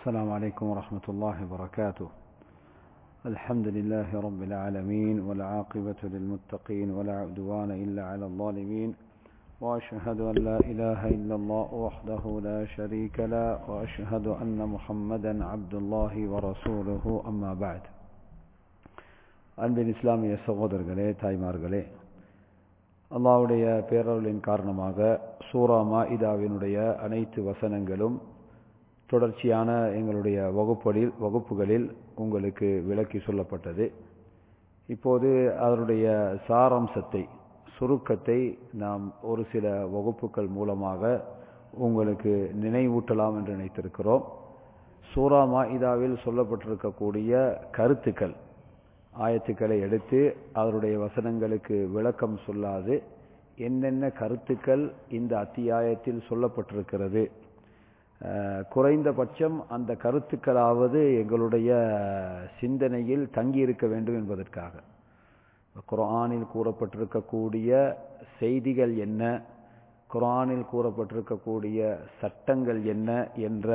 السلام عليكم ورحمة الله وبركاته الحمد لله رب العالمين والعاقبة للمتقين ولا عدوان إلا على الظالمين وأشهد أن لا إله إلا الله وحده لا شريك له وأشهد أن محمدا عبد الله ورسوله أما بعد அன்பின் இஸ்லாமிய சகோதரர்களே தாய்மார்களே அல்லாவுடைய பேரருளின் காரணமாக சூரா மாஇதாவினுடைய அனைத்து வசனங்களும் தொடர்ச்சியான எங்களுடைய வகுப்படில் வகுப்புகளில் உங்களுக்கு விளக்கி சொல்லப்பட்டது இப்போது அதனுடைய சாராம்சத்தை சுருக்கத்தை நாம் ஒரு சில வகுப்புகள் மூலமாக உங்களுக்கு நினைவூட்டலாம் என்று நினைத்திருக்கிறோம் சூரா மாஇதாவில் சொல்லப்பட்டிருக்கக்கூடிய கருத்துக்கள் ஆயத்துக்களை எடுத்து அதனுடைய வசனங்களுக்கு விளக்கம் சொல்லாது என்னென்ன கருத்துக்கள் இந்த அத்தியாயத்தில் சொல்லப்பட்டிருக்கிறது குறைந்தபட்சம் அந்த கருத்துக்களாவது எங்களுடைய சிந்தனையில் தங்கியிருக்க வேண்டும் என்பதற்காக குரானில் கூறப்பட்டிருக்கக்கூடிய செய்திகள் என்ன குரானில் கூறப்பட்டிருக்கக்கூடிய சட்டங்கள் என்ன என்ற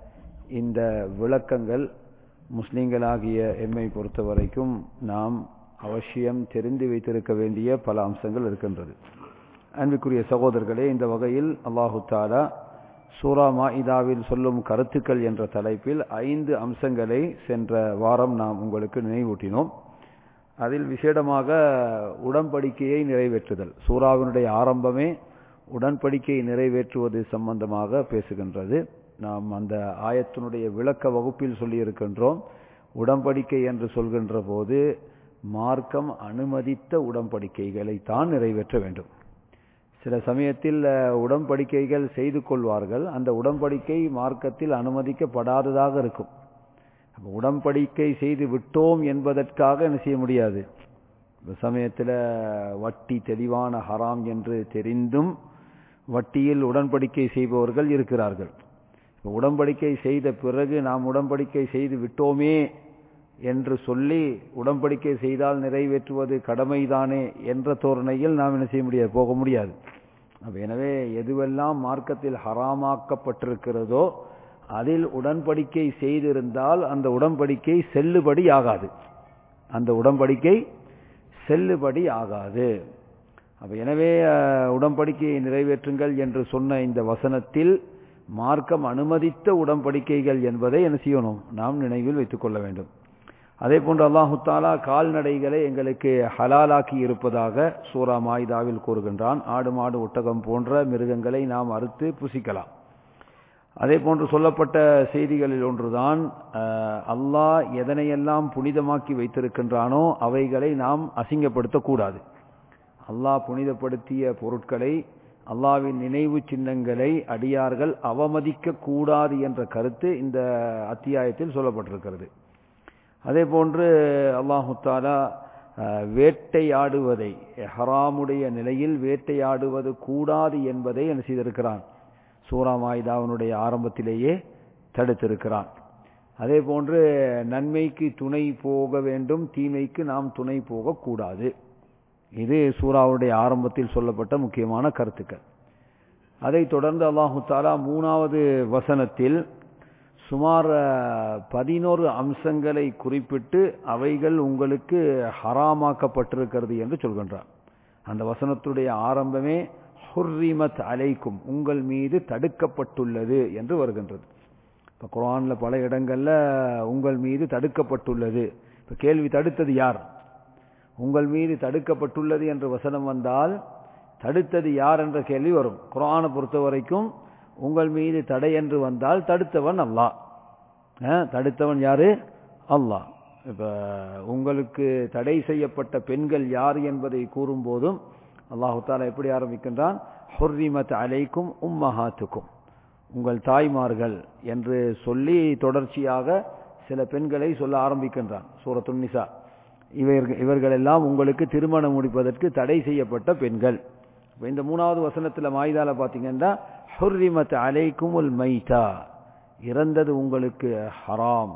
இந்த விளக்கங்கள் முஸ்லிம்களாகிய எம்மை பொறுத்த வரைக்கும் நாம் அவசியம் தெரிந்து வைத்திருக்க வேண்டிய பல அம்சங்கள் இருக்கின்றது அன்புக்குரிய சகோதரர்களே இந்த வகையில் அல்லாஹு தாலா சூரா மாஇதாவில் சொல்லும் கருத்துக்கள் என்ற தலைப்பில் ஐந்து அம்சங்களை சென்ற வாரம் நாம் உங்களுக்கு நினைவூட்டினோம் அதில் விசேடமாக உடன்படிக்கையை நிறைவேற்றுதல் சூறாவினுடைய ஆரம்பமே உடன்படிக்கையை நிறைவேற்றுவது சம்பந்தமாக பேசுகின்றது நாம் அந்த ஆயத்தினுடைய விளக்க வகுப்பில் சொல்லியிருக்கின்றோம் உடன்படிக்கை என்று சொல்கின்ற போது மார்க்கம் அனுமதித்த உடன்படிக்கைகளை தான் நிறைவேற்ற வேண்டும் சில சமயத்தில் உடன்படிக்கைகள் செய்து கொள்வார்கள் அந்த உடன்படிக்கை மார்க்கத்தில் அனுமதிக்கப்படாததாக இருக்கும் உடன்படிக்கை செய்து விட்டோம் என்பதற்காக என்ன செய்ய முடியாது சமயத்தில் வட்டி தெளிவான ஹராம் என்று தெரிந்தும் வட்டியில் உடன்படிக்கை செய்பவர்கள் இருக்கிறார்கள் உடன்படிக்கை செய்த பிறகு நாம் உடன்படிக்கை செய்து விட்டோமே என்று சொல்லி உடன்படிக்கை செய்தால் நிறைவேற்றுவது கடமைதானே என்ற தோரணையில் நாம் என்ன செய்ய முடியாது போக முடியாது எனவே எதுவெல்லாம் மார்க்கத்தில் ஹராமாக்கப்பட்டிருக்கிறதோ அதில் உடன்படிக்கை செய்திருந்தால் அந்த உடன்படிக்கை செல்லுபடி ஆகாது அந்த உடன்படிக்கை செல்லுபடி ஆகாது அப்ப எனவே உடன்படிக்கையை நிறைவேற்றுங்கள் என்று சொன்ன இந்த வசனத்தில் மார்க்கம் அனுமதித்த உடன்படிக்கைகள் என்பதை என்ன செய்யணும் நாம் நினைவில் வைத்துக் கொள்ள வேண்டும் அதே போன்று அல்லாஹு தாலா கால்நடைகளை எங்களுக்கு ஹலாலாக்கி இருப்பதாக சூரா மாயுதாவில் கூறுகின்றான் ஆடு மாடு ஒட்டகம் போன்ற மிருகங்களை நாம் அறுத்து புசிக்கலாம் அதே போன்று சொல்லப்பட்ட செய்திகளில் ஒன்றுதான் அல்லாஹ் எதனையெல்லாம் புனிதமாக்கி வைத்திருக்கின்றானோ அவைகளை நாம் அசிங்கப்படுத்தக்கூடாது அல்லாஹ் புனிதப்படுத்திய பொருட்களை அல்லாவின் நினைவு சின்னங்களை அடியார்கள் அவமதிக்க கூடாது என்ற கருத்து இந்த அத்தியாயத்தில் சொல்லப்பட்டிருக்கிறது அதே போன்று அல்லாஹு தாலா வேட்டையாடுவதை ஹராமுடைய நிலையில் வேட்டையாடுவது கூடாது என்பதை என்ன செய்திருக்கிறான் சூறாமாயுதாவனுடைய ஆரம்பத்திலேயே தடுத்திருக்கிறான் அதே போன்று நன்மைக்கு துணை போக வேண்டும் தீமைக்கு நாம் துணை போகக்கூடாது இது சூறாவுடைய ஆரம்பத்தில் சொல்லப்பட்ட முக்கியமான கருத்துக்கள் அதைத் தொடர்ந்து அல்லாஹு தாலா மூணாவது வசனத்தில் சுமார் பதினோரு அம்சங்களை குறிப்பிட்டு அவைகள் உங்களுக்கு ஹராமாக்கப்பட்டிருக்கிறது என்று சொல்கின்றார் அந்த வசனத்துடைய ஆரம்பமே ஹுர்ரிமத் அலைக்கும் உங்கள் மீது தடுக்கப்பட்டுள்ளது என்று வருகின்றது இப்போ குரான்ல பல இடங்கள்ல உங்கள் மீது தடுக்கப்பட்டுள்ளது இப்போ கேள்வி தடுத்தது யார் உங்கள் மீது தடுக்கப்பட்டுள்ளது என்று வசனம் வந்தால் தடுத்தது யார் என்ற கேள்வி வரும் குரானை பொறுத்த வரைக்கும் உங்கள் மீது தடை என்று வந்தால் தடுத்தவன் அல்லாஹ் தடுத்தவன் யாரு அல்லாஹ் இப்ப உங்களுக்கு தடை செய்யப்பட்ட பெண்கள் யார் என்பதை கூறும் போதும் அல்லாஹு தாலா எப்படி ஆரம்பிக்கின்றான் ஹொர்ரிமத் அலைக்கும் உம்மஹாத்துக்கும் உங்கள் தாய்மார்கள் என்று சொல்லி தொடர்ச்சியாக சில பெண்களை சொல்ல ஆரம்பிக்கின்றான் சூரத்துன்னிசா இவர்கள் இவர்கள் எல்லாம் உங்களுக்கு திருமணம் முடிப்பதற்கு தடை செய்யப்பட்ட பெண்கள் இந்த மூணாவது வசனத்துல மாயுதால பாத்தீங்கன்னா ஹுர்ரிமத் அலைக்கும் உல் மைதா இறந்தது உங்களுக்கு ஹராம்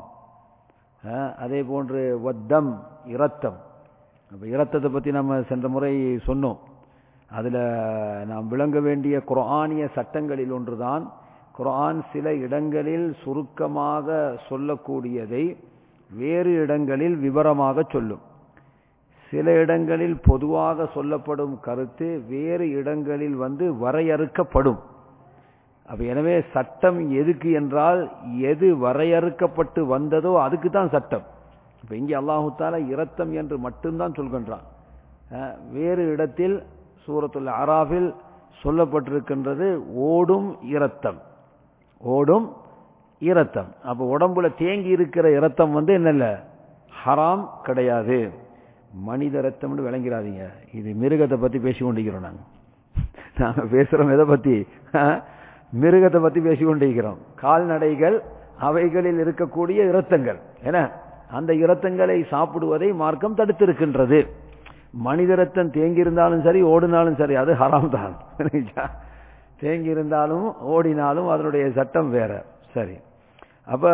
அதே போன்று வத்தம் இரத்தம் அப்ப இரத்தத்தை பத்தி நம்ம சென்ற முறை சொன்னோம் அதுல நாம் விளங்க வேண்டிய குரானிய சட்டங்களில் ஒன்றுதான் குர்ஆன் சில இடங்களில் சுருக்கமாக சொல்லக்கூடியதை வேறு இடங்களில் விவரமாக சொல்லும் சில இடங்களில் பொதுவாக சொல்லப்படும் கருத்து வேறு இடங்களில் வந்து வரையறுக்கப்படும் அப்ப எனவே சட்டம் எதுக்கு என்றால் எது வரையறுக்கப்பட்டு வந்ததோ அதுக்கு தான் சட்டம் இப்ப இங்கே அல்லாஹு தாலா இரத்தம் என்று மட்டும்தான் சொல்கின்றான் அஹ், வேறு இடத்தில் சூரத்துல் அராஃபில் சொல்லப்பட்டிருக்கின்றது ஓடும் இரத்தம் ஓடும் இரத்தம் அப்ப உடம்புல தேங்கி இருக்கிற இரத்தம் வந்து என்னல்ல ஹராம் கிடையாது மனித ரத்தம்னு விளங்கிறாதீங்க இது மிருகத்தை பத்தி பேசி கொண்டிருக்கிறோம் நாங்க நாங்க பேசுறோம் எதை பத்தி அஹ், மிருகத்தை பத்தி பேசி கொண்டிருக்கிறோம் கால்நடைகள் அவைகளில் இருக்கக்கூடிய இரத்தங்கள் என்ன அந்த இரத்தங்களை சாப்பிடுவதை மார்க்கம் தடுத்திருக்கின்றது மனித ரத்தம் தேங்கி இருந்தாலும் சரி ஓடினாலும் சரி அது ஹராம் தான் தேங்கி இருந்தாலும் ஓடினாலும் அதனுடைய சட்டம் வேற சரி அப்ப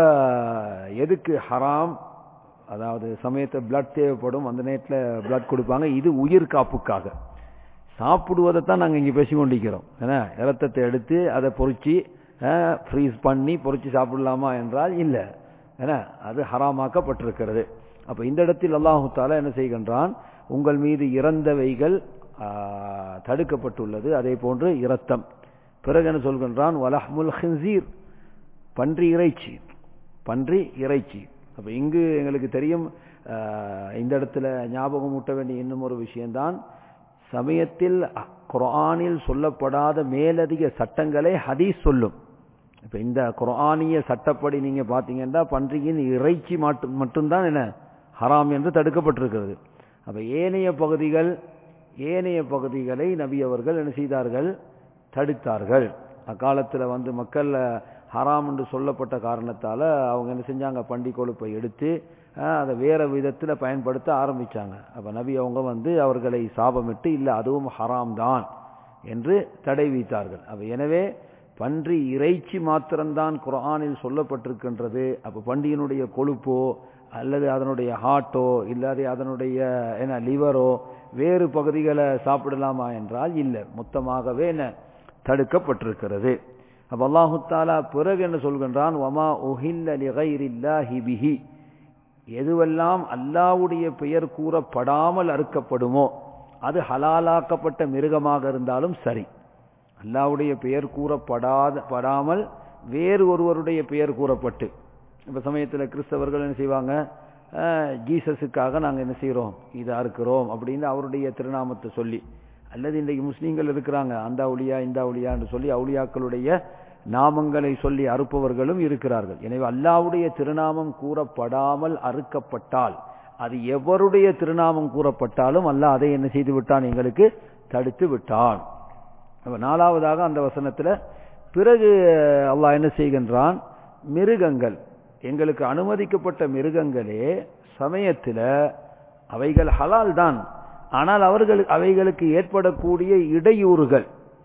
எதுக்கு ஹராம் அதாவது சமயத்தை பிளட் தேவைப்படும் அந்த நேரத்தில் பிளட் கொடுப்பாங்க இது உயிர் காப்புக்காக சாப்பிடுவதை தான் நாங்கள் இங்கே பேசி கொண்டிருக்கிறோம் ஏன்னா இரத்தத்தை எடுத்து அதை பொறிச்சு ஃப்ரீஸ் பண்ணி பொறிச்சு சாப்பிடலாமா என்றால் இல்லை ஏன்னா அது ஹராமாக்கப்பட்டிருக்கிறது அப்ப இந்த இடத்தில் அல்லாஹு தாலா என்ன செய்கின்றான் உங்கள் மீது இறந்தவைகள் ஆ, தடுக்கப்பட்டுள்ளது அதே போன்று இரத்தம் பிறகு என்ன சொல்கின்றான் வலஹ்முல் ஹின்சீர் பன்றி இறைச்சி பன்றி இறைச்சி அப்ப இங்கு எங்களுக்கு தெரியும் ஆ, இந்த இடத்துல ஞாபகம் ஊட்ட வேண்டிய இன்னும் ஒரு விஷயம்தான் சமயத்தில் குர்ஆனில் சொல்லப்படாத மேலதிக சட்டங்களை ஹதீஸ் சொல்லும் இப்ப இந்த குர்ஆனிய சட்டப்படி நீங்க பாத்தீங்கன்னா பன்றியின் இறைச்சி மட்டும் மட்டும்தான் என்ன ஹராம் என்று தடுக்கப்பட்டிருக்கிறது அப்ப ஏனைய பகுதிகள் ஏனைய பகுதிகளை நபி அவர்கள் என்ன செய்தார்கள் தடுத்தார்கள் அக்காலத்துல வந்து மக்கள் ஹராம் என்று சொல்லப்பட்ட காரணத்தால அவங்க என்ன செஞ்சாங்க பண்டி கொழுப்பை எடுத்து அஹ், அதை வேற விதத்துல பயன்படுத்த ஆரம்பிச்சாங்க அப்ப நபி அவங்க வந்து அவர்களை சாபமிட்டு இல்ல அதுவும் ஹராம் தான் என்று தடை வைத்தார்கள் அப்ப எனவே பன்றி இறைச்சி மாத்திரம்தான் குர்ஆனில் சொல்லப்பட்டிருக்கின்றது அப்ப பண்டியினுடைய கொழுப்போ அல்லது அதனுடைய ஹார்ட்டோ இல்லாத அதனுடைய என்ன லிவரோ வேறு பகுதிகளை சாப்பிடலாமா என்றால் இல்லை மொத்தமாகவே என்ன தடுக்கப்பட்டிருக்கிறது அப்ப அல்லாஹு தாலா பிறகு என்ன சொல்கின்றான் வமா உஹில்ல லிகைரில்லாஹி பிஹி எதுவெல்லாம் அல்லாவுடைய பெயர் கூறப்படாமல் அறுக்கப்படுமோ அது ஹலாலாக்கப்பட்ட மிருகமாக இருந்தாலும் சரி அல்லாவுடைய பெயர் கூறப்படாத படாமல் வேறு ஒருவருடைய பெயர் கூறப்பட்டு இப்ப சமயத்துல கிறிஸ்தவர்கள் என்ன செய்வாங்க அஹ், ஜீசஸுக்காக நாங்க என்ன செய்றோம் இதை அறுக்கிறோம் அப்படின்னு அவருடைய திருநாமத்தை சொல்லி அல்லது இன்றைக்கு முஸ்லீம்கள் இருக்கிறாங்க அந்த அவுளியா இந்த அவுளியான்னு சொல்லி அவுளியாக்களுடைய நாமங்களை சொல்லி அறுப்பவர்களும் இருக்கிறார்கள் எனவே அல்லாவுடைய திருநாமம் கூறப்படாமல் அறுக்கப்பட்டால் அது எவருடைய திருநாமம் கூறப்பட்டாலும் அல்லாஹ் அதை என்ன செய்து விட்டான் எங்களுக்கு தடுத்து விட்டான் அப்ப நாலாவதாக அந்த வசனத்துல பிறகு அல்லாஹ் என்ன செய்கின்றான் மிருகங்கள் எங்களுக்கு அனுமதிக்கப்பட்ட மிருகங்களே சமயத்துல அவைகள் ஹலால் தான் ஆனால் அவர்கள் அவைகளுக்கு ஏற்படக்கூடிய இடையூறுகள்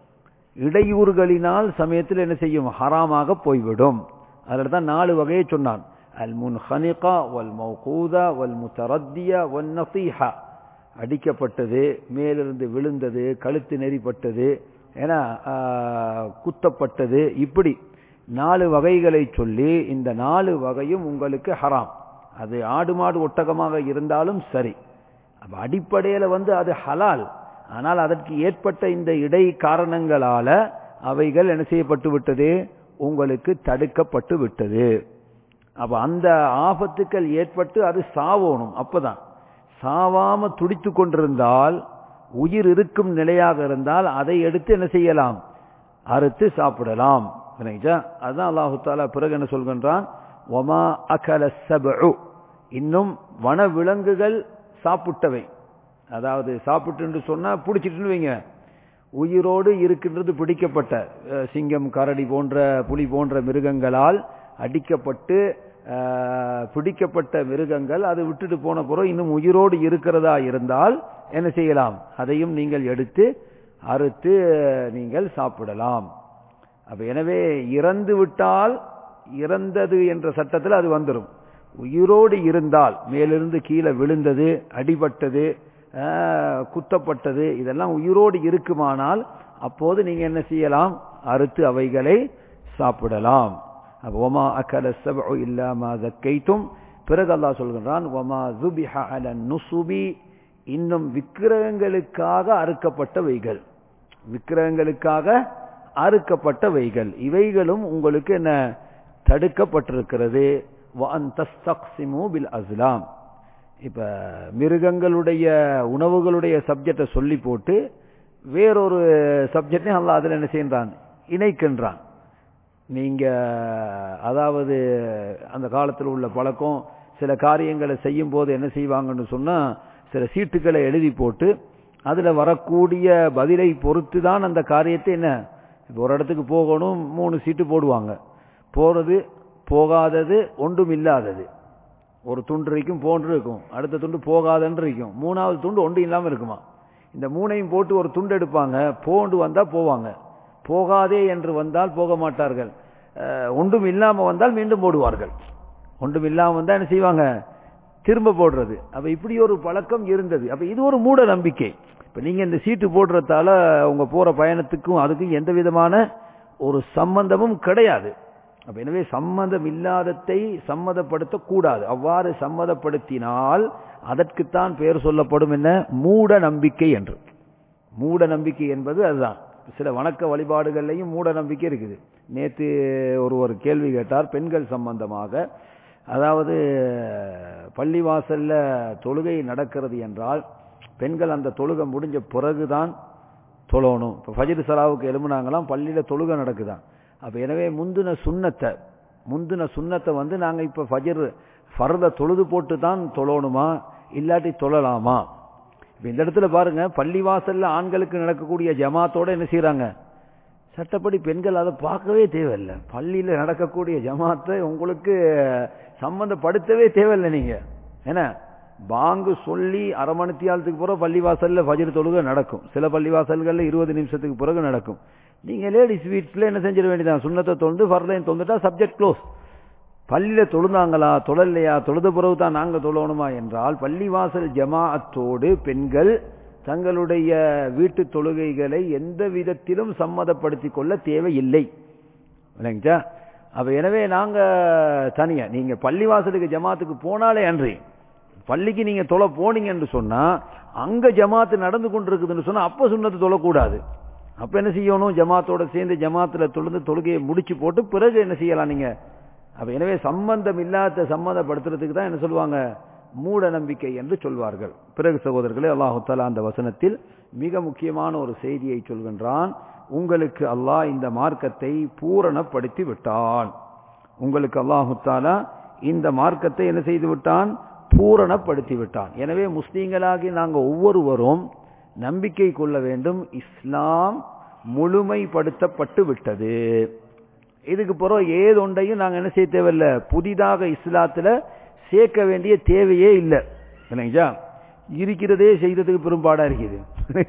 இடையூறுகளினால் சமயத்தில் என்ன செய்யும் ஹராமாக போய்விடும் அதில் தான் நாலு வகையை சொன்னான் அல் முன்ஹனிகா வல் மௌகூதா வல் முத்தரத்தியா வல் நசீஹா அடிக்கப்பட்டது மேலிருந்து விழுந்தது கழுத்து நெறிப்பட்டது ஏன்னா ஆஹ், குத்தப்பட்டது இப்படி நாலு வகைகளை சொல்லி இந்த நாலு வகையும் உங்களுக்கு ஹராம் அது ஆடு மாடு ஒட்டகமாக இருந்தாலும் சரி அப்ப அடிப்படையில வந்து அது ஹலால் ஆனால் அதற்கு ஏற்பட்ட இந்த இடை காரணங்களால அவைகள் என்ன செய்யப்பட்டு விட்டது உங்களுக்கு தடுக்கப்பட்டு விட்டது அப்ப அந்த ஆபத்துக்கள் ஏற்பட்டு அது சாவோணும் அப்பதான் சாவாம துடித்து கொண்டிருந்தால் உயிர் இருக்கும் நிலையாக இருந்தால் அதை எடுத்து என்ன செய்யலாம் அறுத்து சாப்பிடலாம் விளங்கிச்சா? அதுதான் அல்லாஹு தாலா பிறகு என்ன சொல்கின்றான் ஒமா அகல சபு இன்னும் வன விலங்குகள் சாப்பிட்டவை அதாவது சாப்பிட்டு சொன்னா பிடிச்சிட்டுன்னு வைங்க உயிரோடு இருக்கின்றது பிடிக்கப்பட்ட அஹ், சிங்கம் கரடி போன்ற புலி போன்ற மிருகங்களால் அடிக்கப்பட்டு அஹ், பிடிக்கப்பட்ட மிருகங்கள் அது விட்டுட்டு போன பிறகு இன்னும் உயிரோடு இருக்கிறதா இருந்தால் என்ன செய்யலாம் அதையும் நீங்கள் எடுத்து அறுத்து அஹ், நீங்கள் சாப்பிடலாம் அப்ப எனவே இறந்து விட்டால் இறந்தது என்ற சட்டத்தில் அது வந்துடும் உயிரோடு இருந்தால் மேலிருந்து கீழே விழுந்தது அடிபட்டது ஆஹ், குத்தப்பட்டது இதெல்லாம் உயிரோடு இருக்குமானால் அப்போது நீங்க என்ன செய்யலாம் அறுத்து அவைகளை சாப்பிடலாம் அப்ப ஒமா அக்கல சபு இல்லாம தக்கைத்தும் பிறகு அல்லாஹ் சொல்கின்றான் ஒமா துபிஹ அல நுசுபி இன்னும் விக்கிரகங்களுக்காக அறுக்கப்பட்டவைகள் விக்கிரகங்களுக்காக அறுக்கப்பட்டவைகள் இவைகளும் உங்களுக்கு என்ன தடுக்கப்பட்டிருக்கிறது பில் அஸ்லாம் இப்ப மிருகங்களுடைய உணவுகளுடைய சப்ஜெக்டை சொல்லி போட்டு வேறொரு சப்ஜெக்டையும் அல்ல அதில் என்ன செய்கின்றான் இணைக்கின்றான் நீங்க அதாவது அந்த காலத்தில் உள்ள பழக்கம் சில காரியங்களை செய்யும் போது என்ன செய்வாங்கன்னு சொன்னா சில சீட்டுகளை எழுதி போட்டு அதுல வரக்கூடிய பதிலை பொறுத்து தான் அந்த காரியத்தை என்ன இப்போ ஒரு இடத்துக்கு போகணும் மூணு சீட்டு போடுவாங்க போறது போகாதது ஒன்றும் இல்லாதது ஒரு துண்டு இருக்கும் போன்று இருக்கும் அடுத்த துண்டு போகாதன்று இருக்கும் மூணாவது துண்டு ஒன்றும் இல்லாமல் இருக்குமா இந்த மூணையும் போட்டு ஒரு துண்டு எடுப்பாங்க போண்டு வந்தா போவாங்க போகாதே என்று வந்தால் போக மாட்டார்கள் ஒன்றும் இல்லாம வந்தால் மீண்டும் போடுவார்கள் ஒன்றும் இல்லாம வந்தா என்ன செய்வாங்க திரும்ப போடுறது அப்ப இப்படி ஒரு பழக்கம் இருந்தது அப்ப இது ஒரு மூட நம்பிக்கை இப்ப நீங்க இந்த சீட்டு போடுறதால உங்க போற பயணத்துக்கும் அதுக்கும் எந்த விதமான ஒரு சம்பந்தமும் கிடையாது அப்ப எனவே சம்மதம் இல்லாததை சம்மதப்படுத்த கூடாது அவ்வாறு சம்மதப்படுத்தினால் அதற்குத்தான் பெயர் சொல்லப்படும் என்ன மூட நம்பிக்கை என்று மூட நம்பிக்கை என்பது அதுதான் சில வணக்க வழிபாடுகள்லையும் மூட நம்பிக்கை இருக்குது நேற்று ஒரு ஒரு கேள்வி கேட்டார் பெண்கள் சம்பந்தமாக அதாவது பள்ளிவாசல்ல தொழுகை நடக்கிறது என்றால் பெண்கள் அந்த தொழுகை முடிஞ்ச பிறகுதான் தொழணும் இப்போ ஃபஜிர் சலாவுக்கு எழுமுனாங்களாம் பள்ளியில தொழுகை நடக்குதான் அப்ப எனவே முந்தின சுண்ணத்தை முந்தின சுண்ணத்தை வந்து நாங்க இப்ப ஃபஜிர் ஃபர்த தொழுது போட்டு தான் தொழணுமா இல்லாட்டி தொழலாமா இப்ப இந்த இடத்துல பாருங்க பள்ளிவாசல்ல ஆண்களுக்கு நடக்கக்கூடிய ஜமாத்தோட என்ன செய்யறாங்க சட்டப்படி பெண்கள் அதை பார்க்கவே தேவையில்லை பள்ளியில நடக்கக்கூடிய ஜமாத்தை உங்களுக்கு சம்பந்தப்படுத்தவே தேவையில்லை நீங்க என்ன பாங்கு சொல்லி அரை மணித்தியாலத்துக்கு பிறகு பள்ளிவாசல்ல ஃபஜிர் தொழுகை நடக்கும் சில பள்ளிவாசல்கள்ல இருபது நிமிஷத்துக்கு பிறகு நடக்கும் நீங்க லேடிஸ் வீட்ல என்ன செஞ்சிட வேண்டியதான் சுண்ணத்தை தொழுந்து ஃபர்லைன் தொழுந்துட்டா சப்ஜெக்ட் க்ளோஸ் பள்ளியில தொழுந்தாங்களா தொழலையா தொழுத பிறகு தான் நாங்க தொழணுமா என்றால் பள்ளிவாசல் ஜமாஅத்தோடு பெண்கள் தங்களுடைய வீட்டு தொழுகைகளை எந்த விதத்திலும் சம்மதப்படுத்திக் கொள்ள தேவையில்லை இல்லைங்களா அப்ப எனவே நாங்க தனியா நீங்க பள்ளிவாசலுக்கு ஜமாத்துக்கு போனாலே அன்றி பள்ளிக்கு நீங்க தொலை போனீங்க என்று சொன்னா அங்க ஜமாத்து நடந்து கொண்டிருக்குதுன்னு சொன்னா அப்ப சுண்ணத்து தொழக்கூடாது அப்ப என்ன செய்யணும் ஜமாத்தோட சேர்ந்து ஜமாத்துல தொழுந்து தொழுகையை முடிச்சு போட்டு பிறகு என்ன செய்யலாம் நீங்க அப்ப எனவே சம்பந்தம் இல்லாத சம்மந்தப்படுத்துறதுக்கு தான் என்ன சொல்லுவாங்க மூட நம்பிக்கை என்று சொல்வார்கள் பிறகு சகோதரர்களே அல்லாஹு தாலா அந்த வசனத்தில் மிக முக்கியமான ஒரு செய்தியை சொல்கின்றான் உங்களுக்கு அல்லாஹ் இந்த மார்க்கத்தை பூரணப்படுத்தி விட்டான் உங்களுக்கு அல்லாஹு தாலா இந்த மார்க்கத்தை என்ன செய்து விட்டான் பூரணப்படுத்தி விட்டான் எனவே முஸ்லீம்களாகி நாங்கள் ஒவ்வொருவரும் நம்பிக்கை கொள்ள வேண்டும் இஸ்லாம் முழுமைப்படுத்தப்பட்டு விட்டது இதுக்கு பிறகு ஏதொன்றையும் நாங்கள் என்ன செய்ய தேவையில்லை புதிதாக இஸ்லாத்துல சேர்க்க வேண்டிய தேவையே இல்லை இல்லைங்களா இருக்கிறதே செய்யறதுக்கு பெரும்பாடா இருக்குது